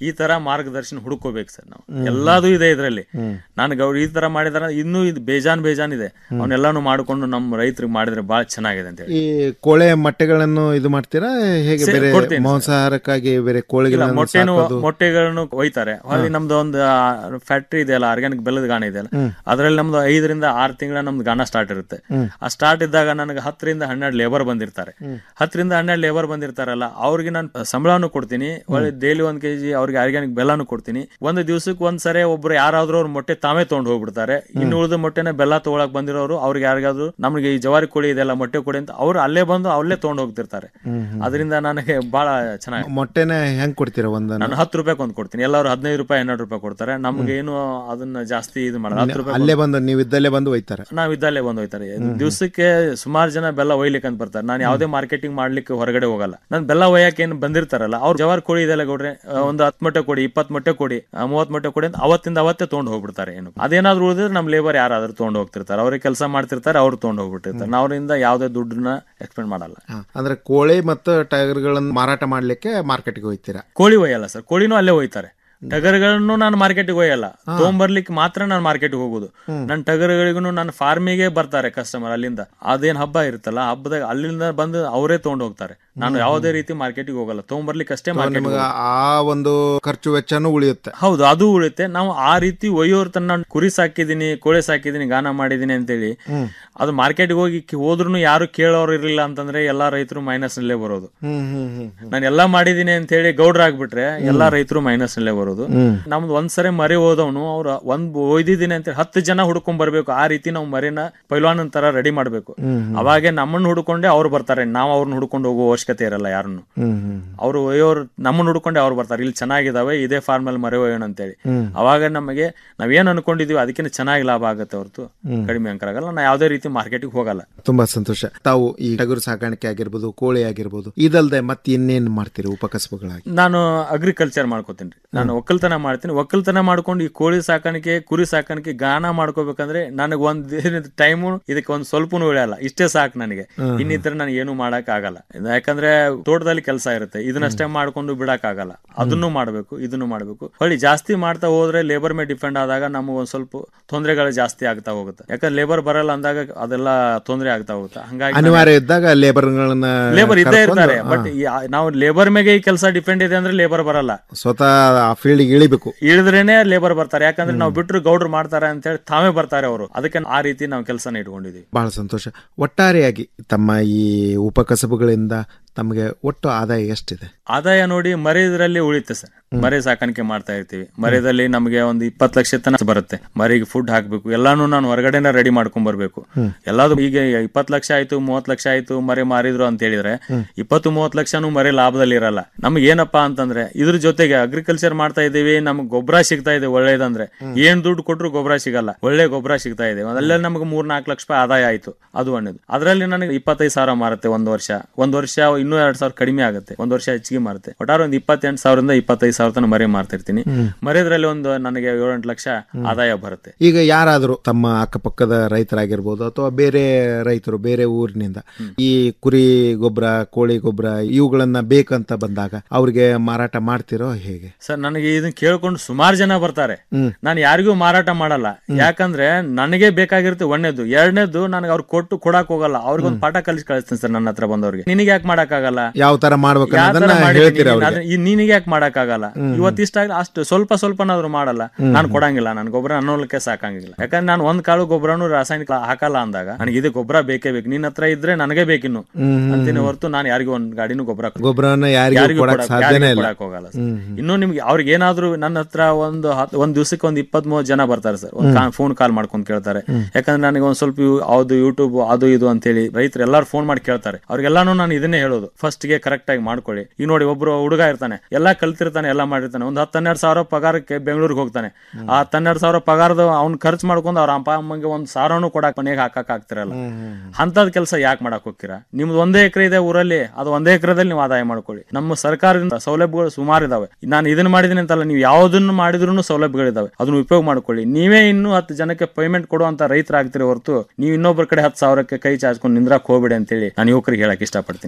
ಈ ತರ ಮಾರ್ಗದರ್ಶನ ಹುಡುಕೋಬೇಕು ಸರ್ ನಾವು ಹ್ಮ್. ಎಲ್ಲಾದು ಇದೆ ಇದರಲ್ಲಿ ಹ್ಮ್. ನನಗೆ ಅವ್ರು ಈ ತರ ಮಾಡಿದಾರ ಇನ್ನೂ ಇದು ಬೇಜಾನ್ ಬೇಜಾನ್ ಇದೆ ಅವನ್ನೆಲ್ಲಾನು ಮಾಡ್ಕೊಂಡು ನಮ್ಮ ರೈತರಿಗೆ ಮಾಡಿದ್ರೆ ಬಹಳ ಚೆನ್ನಾಗಿದೆ ಅಂತ ಹೇಳಿ ಈ ಕೋಳೆ ಮೊಟ್ಟೆಗಳನ್ನು ಇದು ಮಾಡ್ತೀರಾ ಹೇಗೆ ಸೇ- ಬೇರೆ ಕೊಡ್ತೀನಿ ಸರ್. ಮಾಂಸಾಹಾರಕ್ಕಾಗಿ ಬೇರೆ ಇಲ್ಲ ಕೋಳಿಗಳನ್ನು ಮೊಟ್ಟೆನು ಸಾಕೋದು? ಮೊಟ್ಟೆಗಳನ್ನು ಒಯ್ತಾರೆ ಹೊಳ್ಳಿ ನಮ್ದು ಒಂದು ಫ್ಯಾಕ್ಟ್ರಿ ಇದೆಯಲ್ಲ ಆರ್ಗ್ಯಾನಿಕ್ ಬೆಲ್ಲದ ಗಾಣ ಇದೆಯಲ್ಲ ಹ್ಮ್. ಅದ್ರಲ್ಲಿ ನಮ್ದು ಐದರಿಂದ ಆರು ತಿಂಗಳ ನಮ್ದು ಗಾಣ ಸ್ಟಾರ್ಟ್ ಇರುತ್ತೆ ಹ್ಮ್. ಆ ಸ್ಟಾರ್ಟ್ ಇದ್ದಾಗ ನನಗೆ ಹತ್ತರಿಂದ ಹನ್ನೆರಡು ಲೇಬರ್ ಬಂದಿರ್ತಾರೆ ಹ್ಮ್. ಹತ್ತರಿಂದ ಹನ್ನೆರಡು ಲೇಬರ್ ಬಂದಿರ್ತಾರಲ್ಲ ಅವ್ರಿಗೆ ನಾನು ಸಂಬಳನೂ ಕೊಡ್ತೀನಿ ಒಳ್ಳೆ ಡೈಲಿ ಒಂದ್ ಕೆಜಿ ಅವ್ರಿಗೆ ಆರ್ಗ್ಯಾನಿಕ್ ಬೆಲ್ಲನೂ ಕೊಡ್ತೀನಿ ಒಂದು ದಿವಸಕ್ಕೆ ಒಂದ್ಸರಿ ಒಬ್ರು ಯಾರಾದ್ರೂ ಅವ್ರ ಮೊಟ್ಟೆ ತಾವೇ ತಗೊಂಡು ಹೋಗ್ಬಿಡ್ತಾರೆ ಇನ್ನು ಉಳಿದ ಮೊಟ್ಟೆನ ಬೆಲ್ಲ ತಗೊಳಕ್ ಬಂದಿರೋರು ಅವ್ರಿಗೆ ಯಾರಿಗಾದ್ರು ನಮ್ಗೆ ಈ ಜವಾರಿ ಕೋಳಿ ಇದೆಲ್ಲ ಮೊಟ್ಟೆ ಕೊಡಿ ಅಂತ ಅವ್ರು ಅಲ್ಲೇ ಬಂದು ಅಲ್ಲೇ ತಗೊಂಡು ಹೋಗ್ತಿರ್ತಾರೆ ಹ್ಮ್, ಹ್ಮ್. ಅದರಿಂದ ನನಗೆ ಬಹಳ ಚೆನ್ನಾಗಿ ಮೊಟ್ಟೆನ ಹೆಂಗ್ ಕೊಡ್ತೀರಾ ಒಂದನ್ನ ನಾನು ಹತ್ತು ರೂಪಾಯಿ ಒಂದು ಕೊಡ್ತೀನಿ ಎಲ್ಲರೂ ಹದಿನೈದು ರೂಪಾಯಿ ಹನ್ನೆರಡು ರೂಪಾಯಿ ಕೊಡ್ತಾರೆ ನಮ್ಗೆ ಏನು ಅದನ್ನ ಜಾಸ್ತಿ ಇದು ಮಾಡಲ್ಲ ಹತ್ತು ರೂಪಾಯಿ ಅಲ್ಲೇ ಬಂದು ನೀವು ಇದ್ದಲ್ಲೇ ಬಂದು ಒಯ್ತಾರೆ ನಾವ್ ಇದ್ದಲ್ಲೇ ಬಂದು ಹೋಯ್ತಾರೆ ದಿವಸಕ್ಕೆ ಸುಮಾರು ಜನ ಬೆಲ್ಲ ಒಯ್ಲಿಕ್ಕೆ ಅಂತ ಬರ್ತಾರೆ ನಾನು ಯಾವುದೇ ಮಾರ್ಕೆಟಿಂಗ್ ಮಾಡ್ಲಿಕ್ಕೆ ಹೊರಗಡೆ ಹೋಗಲ್ಲ ನಾನು ಬೆಲ್ಲ ಒಯ್ಯಕ್ಕೆ ಏನು ಬಂದಿರ್ತಾರಲ್ಲ ಅವ್ರು ಜವಾರ್ ಕೋಳಿ ಇದೆಲ್ಲ ಕೊಡ್ರೆ ಆ, ಒಂದು ಹತ್ತು ಮೊಟ್ಟೆ ಕೊಡಿ ಇಪ್ಪತ್ತು ಮೊಟ್ಟೆ ಕೊಡಿ ಮೂವತ್ ಮೊಟ್ಟೆ ಕೊಡಿ ಅಂತ ಅವತ್ತಿಂದ ಅವತ್ತೇ ತೊಗೊಂಡು ಹೋಗ್ಬಿಡ್ತಾರೆ ಏನು ಅದೇನಾದ್ರು ಉಳಿದ್ರೆ ನಮ್ ಲೇಬರ್ ಯಾರಾದ್ರೂ ತೊಗೊಂಡು ಹೋಗ್ತಿರ್ತಾರೆ ಅವ್ರಿಗೆ ಕೆಲಸ ಮಾಡ್ತಿರ್ತಾರೆ ಅವ್ರು ತೊಗೊಂಡು ಹೋಗ್ಬಿಟ್ಟಿರ್ತಾರೆ ನಾವು ಅವರಿಂದ ಯಾವುದೇ ದುಡ್ಡನ್ನ ಎಕ್ಸ್ಪೆಂಡ್ ಮಾಡಲ್ಲ ಹಾ, ಅಂದ್ರೆ ಕೋಳಿ ಮತ್ತು ಟೈಗರ್ಗಳನ್ನು ಮಾರಾಟ ಮಾಡ್ಲಿಕ್ಕೆ ಮಾರ್ಕೆಟ್ಗೆ ಹೋಯ್ತೀರಾ ಕೋಳಿ ಒಯ್ಯಲ್ಲ ಸರ್ ಕೋಳಿನೂ ಅಲ್ಲೇ ಒಯ್ತಾರೆ ಟಗರ್ಗಳನ್ನು ನಾನು ಮಾರ್ಕೆಟ್ಗೆ ಒಯ್ಯಲ್ಲ ತೊಗೊಂಬರ್ಲಿಕ್ಕೆ ಮಾತ್ರ ನಾನು ಮಾರ್ಕೆಟ್ಗೆ ಹೋಗುದು ನನ್ನ ಟಗರ್ಗಳಿಗೂ ನನ್ನ ಫಾರ್ಮಿಗೆ ಬರ್ತಾರೆ ಕಸ್ಟಮರ್ ಅಲ್ಲಿಂದ ಅದೇನ್ ಹಬ್ಬ ಇರುತ್ತಲ್ಲ ಹಬ್ಬದಾಗ ಅಲ್ಲಿಂದ ಬಂದು ಅವರೇ ತಗೊಂಡು ಹೋಗ್ತಾರೆ ನಾನು ಯಾವುದೇ ರೀತಿ ಮಾರ್ಕೆಟ್ಗೆ ಹೋಗಲ್ಲ ತೊಗೊಂಬರ್ಲಿಕ್ಕೆ ಅಷ್ಟೇ ಮಾರ್ಕೆಟ್ ನಿಮಗೆ ಆ ಒಂದು ಖರ್ಚು ವೆಚ್ಚನೂ ಉಳಿಯುತ್ತೆ ಹೌದು ಅದು ಉಳಿತೆ ನಾವು ಆ ರೀತಿ ಒಯ್ಯೋರ್ ತನ್ನ ನಾನು ಕುರಿ ಸಾಕಿದೀನಿ ಕೋಳಿ ಸಾಕಿದೀನಿ ಗಾನ ಮಾಡಿದೀನಿ ಅಂತೇಳಿ ಹ್ಮ್. ಅದು ಮಾರ್ಕೆಟ್ಗೆ ಹೋಗಿ ಹೋದ್ರು ಯಾರು ಕೇಳೋರು ಇರಲಿಲ್ಲ ಅಂತಂದ್ರೆ ಎಲ್ಲಾ ರೈತರು ಮೈನಸ್ ನಲ್ಲೇ ಬರೋದು ಹ್ಮ್ ಹ್ಮ್ ಹ್ಮ್ ನಾನು ಎಲ್ಲಾ ಮಾಡಿದೀನಿ ಅಂತ ಹೇಳಿ ಗೌಡ್ರ ಆಗ್ಬಿಟ್ರೆ ಎಲ್ಲಾ ರೈತರು ಮೈನಸ್ ನಲ್ಲೇ ಬರೋದು ಹ್ಮ್. ನಮ್ದು ಒಂದ್ಸರಿ ಮರಿ ಹೋದವನು ಅವ್ರ ಒಂದ್ ಒಯ್ದಿದ್ದೀನಿ ಅಂತ ಹತ್ತು ಜನ ಹುಡ್ಕೊಂಡ್ ಬರ್ಬೇಕು ಆ ರೀತಿ ನಾವು ಮರಿನ ಪೈಲ್ವಾನ್ ತರ ರೆಡಿ ಮಾಡ್ಬೇಕು ಹ್ಮ್, ಹ್ಮ್. ಅವಾಗೆ ನಮ್ಮನ್ನ ಹುಡ್ಕೊಂಡೆ ಅವ್ರು ಬರ್ತಾರೆ ನಾವು ಅವ್ರನ್ನ ಹುಡ್ಕೊಂಡು ಹೋಗೋ ಅವಶ್ಯಕತೆ ಇರಲ್ಲ ಯಾರನ್ನು ಹ್ಮ್ ಹ್ಮ್ ಅವರು ಒಯ್ಯೋರು ನಮ್ಮನ್ನ ಹುಡ್ಕೊಂಡೆ ಅವ್ರು ಬರ್ತಾರೆ ಇಲ್ಲಿ ಚೆನ್ನಾಗಿದಾವೆ ಇದೇ ಫಾರ್ಮ್ ಅಲ್ಲಿ ಮರಿ ಒಯ್ಯೋಣ ಅಂತೇಳಿ ಹ್ಮ್. ಅವಾಗ ನಮಗೆ ನಾವೇನ್ ಅನ್ಕೊಂಡಿದೀವಿ ಅದಕ್ಕಿಂತ ಚೆನ್ನಾಗಿ ಲಾಭ ಆಗುತ್ತೆ ಹೊರತು ಹ್ಮ್. ಕಡಿಮೆ ಅಂಕರಾಗಲ್ಲ ನಾ ಯಾವುದೇ ರೀತಿ ಮಾರ್ಕೆಟಿಗೆ ಹೋಗಲ್ಲ ತುಂಬಾ ಸಂತೋಷ ತಾವು ಈ ಟಗರು ಸಾಕಾಣಿಕೆ ಆಗಿರ್ಬೋದು ಕೋಳಿ ಆಗಿರ್ಬೋದು ಇದಲ್ದೆ ಮತ್ತೆ ಇನ್ನೇನ್ ಮಾಡ್ತೀರಿ ಉಪಕಸಬುಗಳಾಗಿ ನಾನು ಅಗ್ರಿಕಲ್ಚರ್ ಮಾಡ್ಕೋತೀನಿ ನಾನು ಒಕ್ಕಲ್ತನ ಮಾಡ್ತೀನಿ ಒಕ್ಕಲ್ತನ ಮಾಡ್ಕೊಂಡು ಈ ಕೋಳಿ ಸಾಕಾಣಿಕೆ ಕುರಿ ಸಾಕಾಣಿಕೆ ಗಾನ ಮಾಡ್ಕೋಬೇಕಂದ್ರೆ ನನಗೆ ಒಂದ್ ಟೈಮು ಇದಕ್ಕೆ ಒಂದ್ ಸ್ವಲ್ಪನೂ ಉಳಿಯಲ್ಲ ಇಷ್ಟೇ ಸಾಕು ನನಗೆ ಹ್ಮ್. ಇನ್ನಿತರ ನನಗೆ ಏನು ಮಾಡಕ್ ಆಗಲ್ಲ ಯಾಕಂದ್ರೆ ತೋಟದಲ್ಲಿ ಕೆಲಸ ಇರುತ್ತೆ ಇದನ್ನಷ್ಟೇ ಮಾಡ್ಕೊಂಡು ಬಿಡಕ್ ಆಗಲ್ಲ ಅದನ್ನು ಮಾಡ್ಬೇಕು ಇದನ್ನು ಮಾಡ್ಬೇಕು ಹೊಳ್ಳಿ ಜಾಸ್ತಿ ಮಾಡ್ತಾ ಹೋದ್ರೆ ಲೇಬರ್ ಮೇಲೆ ಡಿಪೆಂಡ್ ಆದಾಗ ನಮಗೆ ಒಂದ್ ಸ್ವಲ್ಪ ತೊಂದರೆಗಳು ಜಾಸ್ತಿ ಆಗ್ತಾ ಹೋಗುತ್ತೆ ಯಾಕಂದ್ರೆ ಲೇಬರ್ ಬರಲ್ಲ ಅಂದಾಗ ಅದೆಲ್ಲ ತೊಂದರೆ ಆಗ್ತಾ ಹೋಗುತ್ತೆ ಹಂಗಾಗಿ ನನಗೆ- ಅನಿವಾರ್ಯ ಇದ್ದಾಗ ಲೇಬರ್ಗಳನ್ನ ಲೇಬರ್ ಇದ್ದೇ ಕರ್ಕೊಂಡು, ಇರ್ತಾರೆ ಹಾ, ಬಟ್ ನಾವು ಲೇಬರ್ ಮೇಲೆ ಈ ಕೆಲಸ ಡಿಪೆಂಡ್ ಇದೆ ಅಂದ್ರೆ ಲೇಬರ್ ಬರಲ್ಲ ಸ್ವತಃ ಆ ಫೀಲ್ಡ್ ಇಳಿಬೇಕು ಇಳಿದ್ರೇನೆ ಲೇಬರ್ ಬರ್ತಾರೆ ಯಾಕಂದ್ರೆ ನಾವು ಬಿಟ್ರು ಗೌಡ್ರು ಮಾಡ್ತಾರೆ ಅಂತ ಹೇಳಿ ತಾವೇ ಬರ್ತಾರೆ ಅವರು ಅದಕ್ಕೆ ಆ ರೀತಿ ನಾವು ಕೆಲಸನ ಇಟ್ಕೊಂಡಿದೀವಿ ಬಹಳ ಸಂತೋಷ ಒಟ್ಟಾರೆಯಾಗಿ ತಮ್ಮ ಈ ಉಪಕಸಬುಗಳಿಂದ ತಮಗೆ ಒಟ್ಟು ಆದಾಯ ಎಷ್ಟಿದೆ ಆದಾಯ ನೋಡಿ ಮರಿದ್ರಲ್ಲಿ ಉಳಿತೆ ಸರ್ ಮರಿ ಸಾಕಾಣಿಕೆ ಮಾಡ್ತಾ ಇರ್ತೀವಿ ಮರಿದಲ್ಲಿ ನಮಗೆ ಒಂದು ಇಪ್ಪತ್ತು ಲಕ್ಷ ತನಕ ಬರುತ್ತೆ ಮರಿಗೆ ಫುಡ್ ಹಾಕ್ಬೇಕು ಎಲ್ಲಾನು ನಾನು ಹೊರಗಡೆನ ರೆಡಿ ಮಾಡ್ಕೊಂಡ್ ಬರ್ಬೇಕು ಹ್ಮ್. ಎಲ್ಲಾದ್ರು ಈಗ ಇಪ್ಪತ್ತು ಲಕ್ಷ ಆಯ್ತು ಮೂವತ್ ಲಕ್ಷ ಆಯ್ತು ಮರಿ ಮಾರಿದ್ರು ಅಂತ ಹೇಳಿದ್ರೆ ಹ್ಮ್. ಇಪ್ಪತ್ತು ಮೂವತ್ ಲಕ್ಷನೂ ಮರಿ ಲಾಭದಲ್ಲಿ ಇರಲ್ಲ ನಮ್ಗೆ ಏನಪ್ಪಾ ಅಂತಂದ್ರೆ ಇದ್ರ ಜೊತೆಗೆ ಅಗ್ರಿಕಲ್ಚರ್ ಮಾಡ್ತಾ ಇದೀವಿ ನಮ್ಗೆ ಗೊಬ್ಬರ ಸಿಗ್ತಾ ಇದೆ ಒಳ್ಳೇದಂದ್ರೆ ಏನ್ ದುಡ್ಡು ಕೊಟ್ರು ಗೊಬ್ಬರ ಸಿಗಲ್ಲ ಒಳ್ಳೆ ಗೊಬ್ಬರ ಸಿಗ್ತಾ ಇದೆ ಅಲ್ಲೇ ನಮ್ಗೆ ಮೂರ್ ನಾಲ್ಕು ಲಕ್ಷ ರೂಪಾಯಿ ಆದಾಯ ಆಯ್ತು ಅದು ಒಳ್ಳೇದು ಅದರಲ್ಲಿ ನನಗೆ ಇಪ್ಪತ್ತೈದು ಸಾವಿರ ಮಾರುತ್ತೆ ಒಂದ್ ವರ್ಷ ಒಂದ್ ವರ್ಷ ಇನ್ನೂ ಎರಡ್ ಸಾವಿರ ಕಡಿಮೆ ಆಗುತ್ತೆ ಒಂದ್ ವರ್ಷ ಹೆಚ್ಚಿಗೆ ಮಾರುತ್ತೆ ಒಟ್ಟಾರೆ ಒಂದು ಇಪ್ಪತ್ತೆಂಟು ಸಾವಿರದಿಂದ ಇಪ್ಪತ್ತೈದು ಸಾವಿರ ತನಕ ಮರಿ ಮಾರ್ತಿರ್ತೀನಿ ಹ್ಮ್. ಮರಿದ್ರಲ್ಲಿ ಒಂದು ನನಗೆ ಏಳೆಂಟು ಲಕ್ಷ ಆದಾಯ ಬರುತ್ತೆ ಈಗ ಯಾರಾದರೂ ತಮ್ಮ ಅಕ್ಕಪಕ್ಕದ ರೈತರಾಗಿರ್ಬೋದು ಅಥವಾ ಬೇರೆ ರೈತರು ಬೇರೆ ಊರಿನಿಂದ ಈ ಕುರಿ ಗೊಬ್ಬರ ಕೋಳಿ ಗೊಬ್ಬರ ಇವುಗಳನ್ನ ಬೇಕಂತ ಬಂದಾಗ ಅವ್ರಿಗೆ ಮಾರಾಟ ಮಾಡ್ತಿರೋ ಹೇಗೆ ಸರ್ ನನಗೆ ಇದನ್ನ ಕೇಳ್ಕೊಂಡು ಸುಮಾರು ಜನ ಬರ್ತಾರೆ ಹ್ಮ್. ನಾನು ಯಾರಿಗೂ ಮಾರಾಟ ಮಾಡಲ್ಲ ಯಾಕಂದ್ರೆ ನನಗೆ ಬೇಕಾಗಿರುತ್ತೆ ಒಂದೇದು ಎರಡನೇದು ನನಗೆ ಅವ್ರು ಕೊಟ್ಟು ಕೊಡಕ್ ಹೋಗಲ್ಲ ಅವ್ರಿಗೊಂದು ಪಾಠ ಕಲಿಸಿ ಕಳಿಸ್ತೀನಿ ಸರ್ ನನ್ನ ಹತ್ರ ಬಂದವ್ರಿಗೆ ನಿನಗೆ ಯಾಕೆ ಮಾಡಕ್ ಆಗಲ್ಲ ಯಾವ ತರ ಮಾಡ್ಬೇಕು ಯಾವ ತರ ಅನ್ನೋದನ್ನ ಮಾಡಿದ್ದೀನಿ ಹೇಳ್ತೀರಿ ನೀನು? ಅವ್ರಿಗೆ ಅದನ್ನ- ಈ ನಿನಗೆ ಯಾಕೆ ಮಾಡಕ್ ಆಗಲ್ಲ ಇವತ್ತು ಇಷ್ಟ ಆಗಲ್ಲ ಅಷ್ಟು ಸ್ವಲ್ಪ ಸ್ವಲ್ಪನಾದ್ರೂ ಮಾಡಲ್ಲ ಹ್ಮ್. ನಾನು ಕೊಡಂಗಿಲ್ಲ ನಾನು ಗೊಬ್ಬರ ಅನ್ನೋಲಕ್ಕೆ ಸಾಕಂಗಿಲ್ಲ ಯಾಕಂದ್ರೆ ನಾನು ಒಂದ್ ಕಾಳು ಗೊಬ್ಬರನು ರಾಸಾಯನಿಕ ಹಾಕಲ್ಲ ಅಂದಾಗ ನನಗೆ ಇದು ಗೊಬ್ಬರ ಬೇಕೇ ಬೇಕು ನಿನ್ನ ಹತ್ರ ಇದ್ರೆ ನನಗೆ ಬೇಕಿನ್ನು ಹ್ಮ್, ಹ್ಮ್, ಅಂತೀನಿ ಹೊರತು ನಾನು ಯಾರಿಗೂ ಒಂದ್ ಗಾಡಿನೂ ಗೊಬ್ಬರ ಗೊಬ್ಬರನ ಯಾರಿಗೂ ಕೊಡಕ್ ಸಾಧ್ಯನೇ ಇಲ್ಲ ಹೋಗಲ್ಲ ಸರ್. ಹ್ಮ್, ಹ್ಮ್. ಇನ್ನು ನಿಮ್ಗೆ ಅವ್ರಿಗೆ ಏನಾದ್ರು ನನ್ನ ಹತ್ರ ಒಂದು ಹತ್- ಒಂದ್ ದಿವಸಕ್ಕೆ ಒಂದ್ ಇಪ್ಪತ್ತ್ ಮೂವತ್ತು ಜನ ಬರ್ತಾರೆ ಸರ್ ಹ್ಮ್. ಫೋನ್ ಕಾಲ್ ಮಾಡ್ಕೊಂಡು ಕೇಳ್ತಾರೆ ಹ್ಮ್. ಯಾಕಂದ್ರೆ ನನಗೆ ಒಂದ್ ಸ್ವಲ್ಪ ಇವು- ಅದು ಯೂಟ್ಯೂಬ್ ಅದು ಇದು ಅಂತೇಳಿ ರೈತರು ಎಲ್ಲಾರು ಫೋನ್ ಮಾಡಿ ಕೇಳ್ತಾರೆ ಅವ್ರಿಗೆಲ್ಲಾನು ನಾನು ಇದನ್ನೇ ಹೇಳೋದು ಫಸ್ಟ್ ಗೆ ಕರೆಕ್ಟ್ ಆಗಿ ಮಾಡ್ಕೊಳ್ಳಿ ಈಗ ನೋಡಿ ಒಬ್ರು ಹುಡುಗ ಇರ್ತಾನೆ ಎಲ್ಲಾ ಕಲ್ತಿರ್ತಾನೆ ಎಲ್ಲಾ ಮಾಡಿರ್ತಾನೆ ಒಂದ್ ಹತ್ತು ಹನ್ನೆರಡು ಸಾವಿರ ಪಗಾರಕ್ಕೆ ಬೆಂಗಳೂರಿಗೆ ಹೋಗ್ತಾನೆ ಆ ಹತ್ತು ಹನ್ನೆರಡು ಸಾವಿರ ಪಗಾರದ ಅವ್ನ್ ಖರ್ಚು ಮಾಡ್ಕೊಂಡು ಅವ್ರ ಅಪ್ಪ ಅಮ್ಮಂಗೆ ಒಂದ್ ಸಾವಿರನು ಕೊಡಕ್ ಮನೆಗೆ ಹಾಕಕ್ ಆಗ್ತಿರಲ್ಲ ಅಂತದ್ ಕೆಲಸ ಯಾಕೆ ಮಾಡಕ್ ಹೋಗ್ತೀರಾ ನಿಮ್ದು ಒಂದೇ ಎಕರೆ ಇದೆ ಊರಲ್ಲಿ ಅದು ಒಂದೇ ಎಕರೆದಲ್ಲಿ ನೀವು ಆದಾಯ ಮಾಡ್ಕೊಳ್ಳಿ ನಮ್ಮ ಸರ್ಕಾರದಿಂದ ಸೌಲಭ್ಯಗಳು ಸುಮಾರು ಇದಾವೆ ನಾನು ಇದನ್ನ ಮಾಡಿದೀನಿ ಅಂತಲ್ಲ ನೀವು ಯಾವ್ದನ್ನು ಮಾಡಿದ್ರು ಸೌಲಭ್ಯಗಳಿದಾವೆ ಅದನ್ನ ಉಪಯೋಗ ಮಾಡ್ಕೊಳ್ಳಿ ನೀವೇ ಇನ್ನೂ ಹತ್ತು ಜನಕ್ಕೆ ಪೇಮೆಂಟ್ ಕೊಡುವಂತ ರೈತರಾಗ್ತೀರಿ ಹೊರತು ನೀವು ಇನ್ನೊಬ್ಬರ ಕಡೆ ಹತ್ತು ಸಾವಿರಕ್ಕೆ ಕೈ ಚಾಚ್ಕೊಂಡು ನಿಂದ್ರಕ್ ಹೋಗ್ಬೇಡಿ ಅಂತೇಳಿ ನಾನು ಯುವಕರಿಗೆ ಹೇಳಕ್ ಇಷ್ಟಪಡ್ತೀನಿ ತುಂಬಾ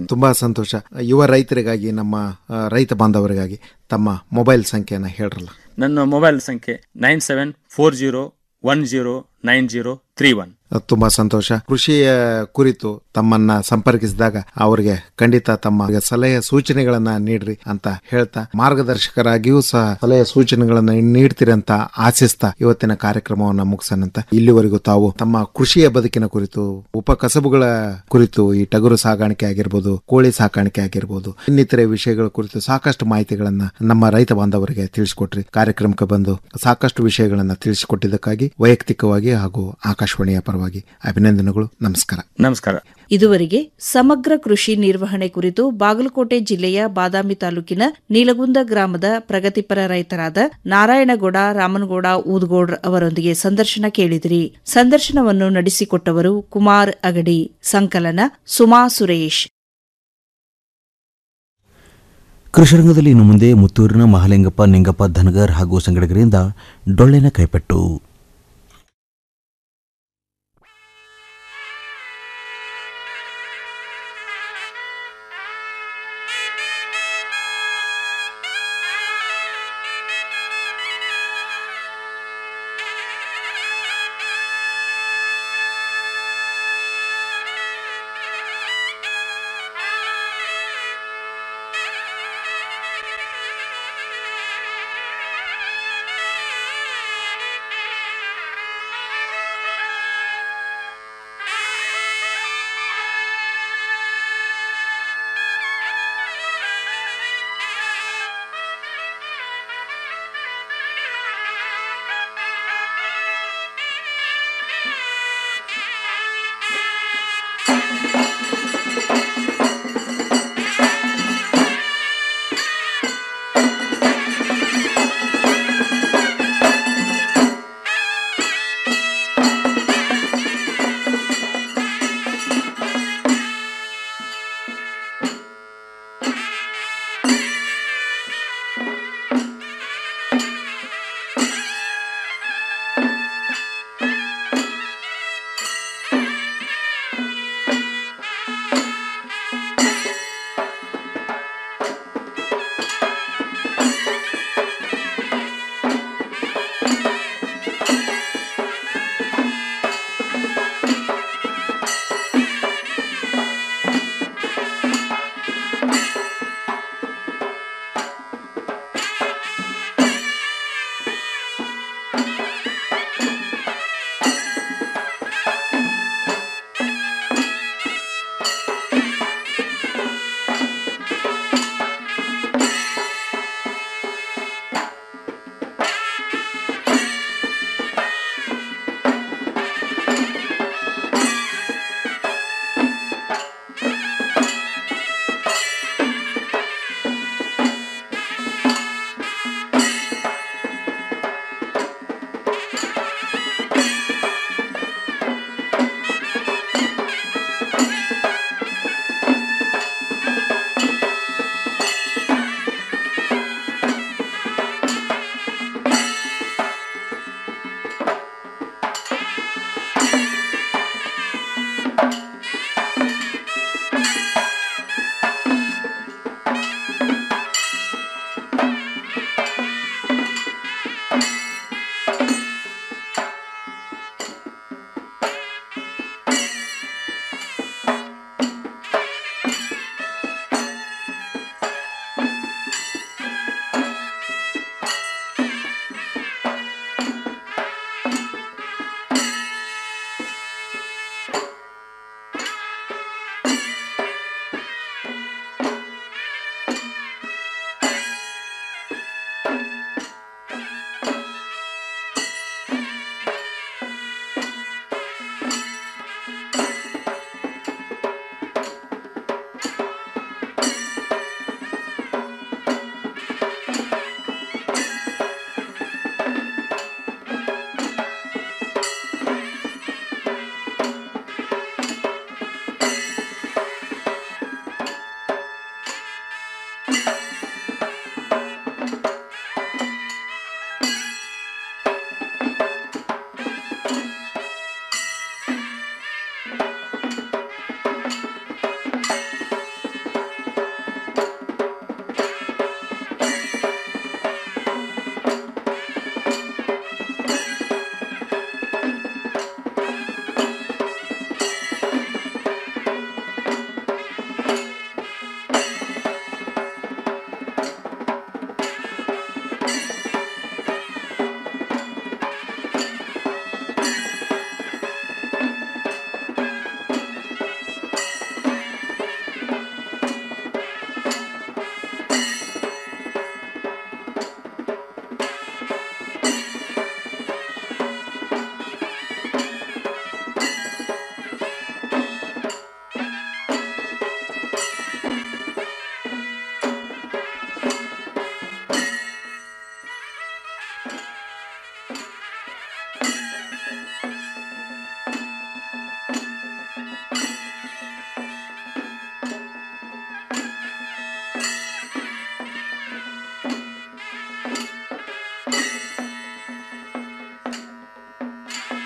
ಸಂತೋಷ ಯುವ ರೈತರಿಗಾಗಿ ನಮ್ಮ ಆ, ರೈತ ಬಾಂಧವರಿಗಾಗಿ ತಮ್ಮ ಮೊಬೈಲ್ ಸಂಖ್ಯೆಯನ್ನು ಹೇಳ್ರಲ್ಲ ನನ್ನ ಮೊಬೈಲ್ ಸಂಖ್ಯೆ nine seven four zero one zero nine zero three one ತುಂಬಾ ಸಂತೋಷ ಕೃಷಿಯ ಕುರಿತು ತಮ್ಮನ್ನ ಸಂಪರ್ಕಿಸಿದಾಗ ಅವರಿಗೆ ಖಂಡಿತ ತಮ್ಮ ಸಲಹೆ ಸೂಚನೆಗಳನ್ನ ನೀಡ್ರಿ ಅಂತ ಹೇಳ್ತಾ ಮಾರ್ಗದರ್ಶಕರಾಗಿಯೂ ಸಹ ಸಲಹೆ ಸೂಚನೆಗಳನ್ನ ನೀಡ್ತೀರಿ ಅಂತ ಆಶಿಸ್ತಾ ಇವತ್ತಿನ ಕಾರ್ಯಕ್ರಮವನ್ನ ಮುಗಿಸೋಣಂತ ಇಲ್ಲಿವರೆಗೂ ತಾವು ತಮ್ಮ ಕೃಷಿಯ ಬದುಕಿನ ಕುರಿತು ಉಪಕಸಬುಗಳ ಕುರಿತು ಈ ಟಗರು ಸಾಗಾಣಿಕೆ ಆಗಿರ್ಬೋದು ಕೋಳಿ ಸಾಕಾಣಿಕೆ ಆಗಿರ್ಬೋದು ಇನ್ನಿತರೆ ವಿಷಯಗಳ ಕುರಿತು ಸಾಕಷ್ಟು ಮಾಹಿತಿಗಳನ್ನ ನಮ್ಮ ರೈತ ಬಾಂಧವರಿಗೆ ತಿಳಿಸಿಕೊಟ್ರಿ ಕಾರ್ಯಕ್ರಮಕ್ಕೆ ಬಂದು ಸಾಕಷ್ಟು ವಿಷಯಗಳನ್ನ ತಿಳಿಸಿಕೊಟ್ಟಿದ್ದಕ್ಕಾಗಿ ವೈಯಕ್ತಿಕವಾಗಿ ಹಾಗೂ ಆಕಾಶವಾಣಿಯ ಪರವಾಗಿ ಅಭಿನಂದನೆಗಳು ನಮಸ್ಕಾರ ನಮಸ್ಕಾರ ಇದುವರೆಗೆ ಸಮಗ್ರ ಕೃಷಿ ನಿರ್ವಹಣೆ ಕುರಿತು ಬಾಗಲಕೋಟೆ ಜಿಲ್ಲೆಯ ಬಾದಾಮಿ ತಾಲೂಕಿನ ನೀಲಗುಂದ ಗ್ರಾಮದ ಪ್ರಗತಿಪರ ರೈತರಾದ ನಾರಾಯಣಗೌಡ ರಾಮನಗೌಡ ಊದ್ಗೌಡ್ ಅವರೊಂದಿಗೆ ಸಂದರ್ಶನ ಕೇಳಿದಿರಿ ಸಂದರ್ಶನವನ್ನು ನಡೆಸಿಕೊಟ್ಟವರು ಕುಮಾರ್ ಅಗಡಿ ಸಂಕಲನ ಸುಮಾ ಸುರೇಶ್ ಕೃಷಿರಂಗದಲ್ಲಿ ಇನ್ನು ಮುಂದೆ ಮುತ್ತೂರಿನ ಮಹಾಲಿಂಗಪ್ಪ ನಿಂಗಪ್ಪ ಧನಗರ್ ಹಾಗೂ ಸಂಗಡಿಗರಿಂದ ಡೊಳ್ಳಿನ ಕೈಪಟ್ಟು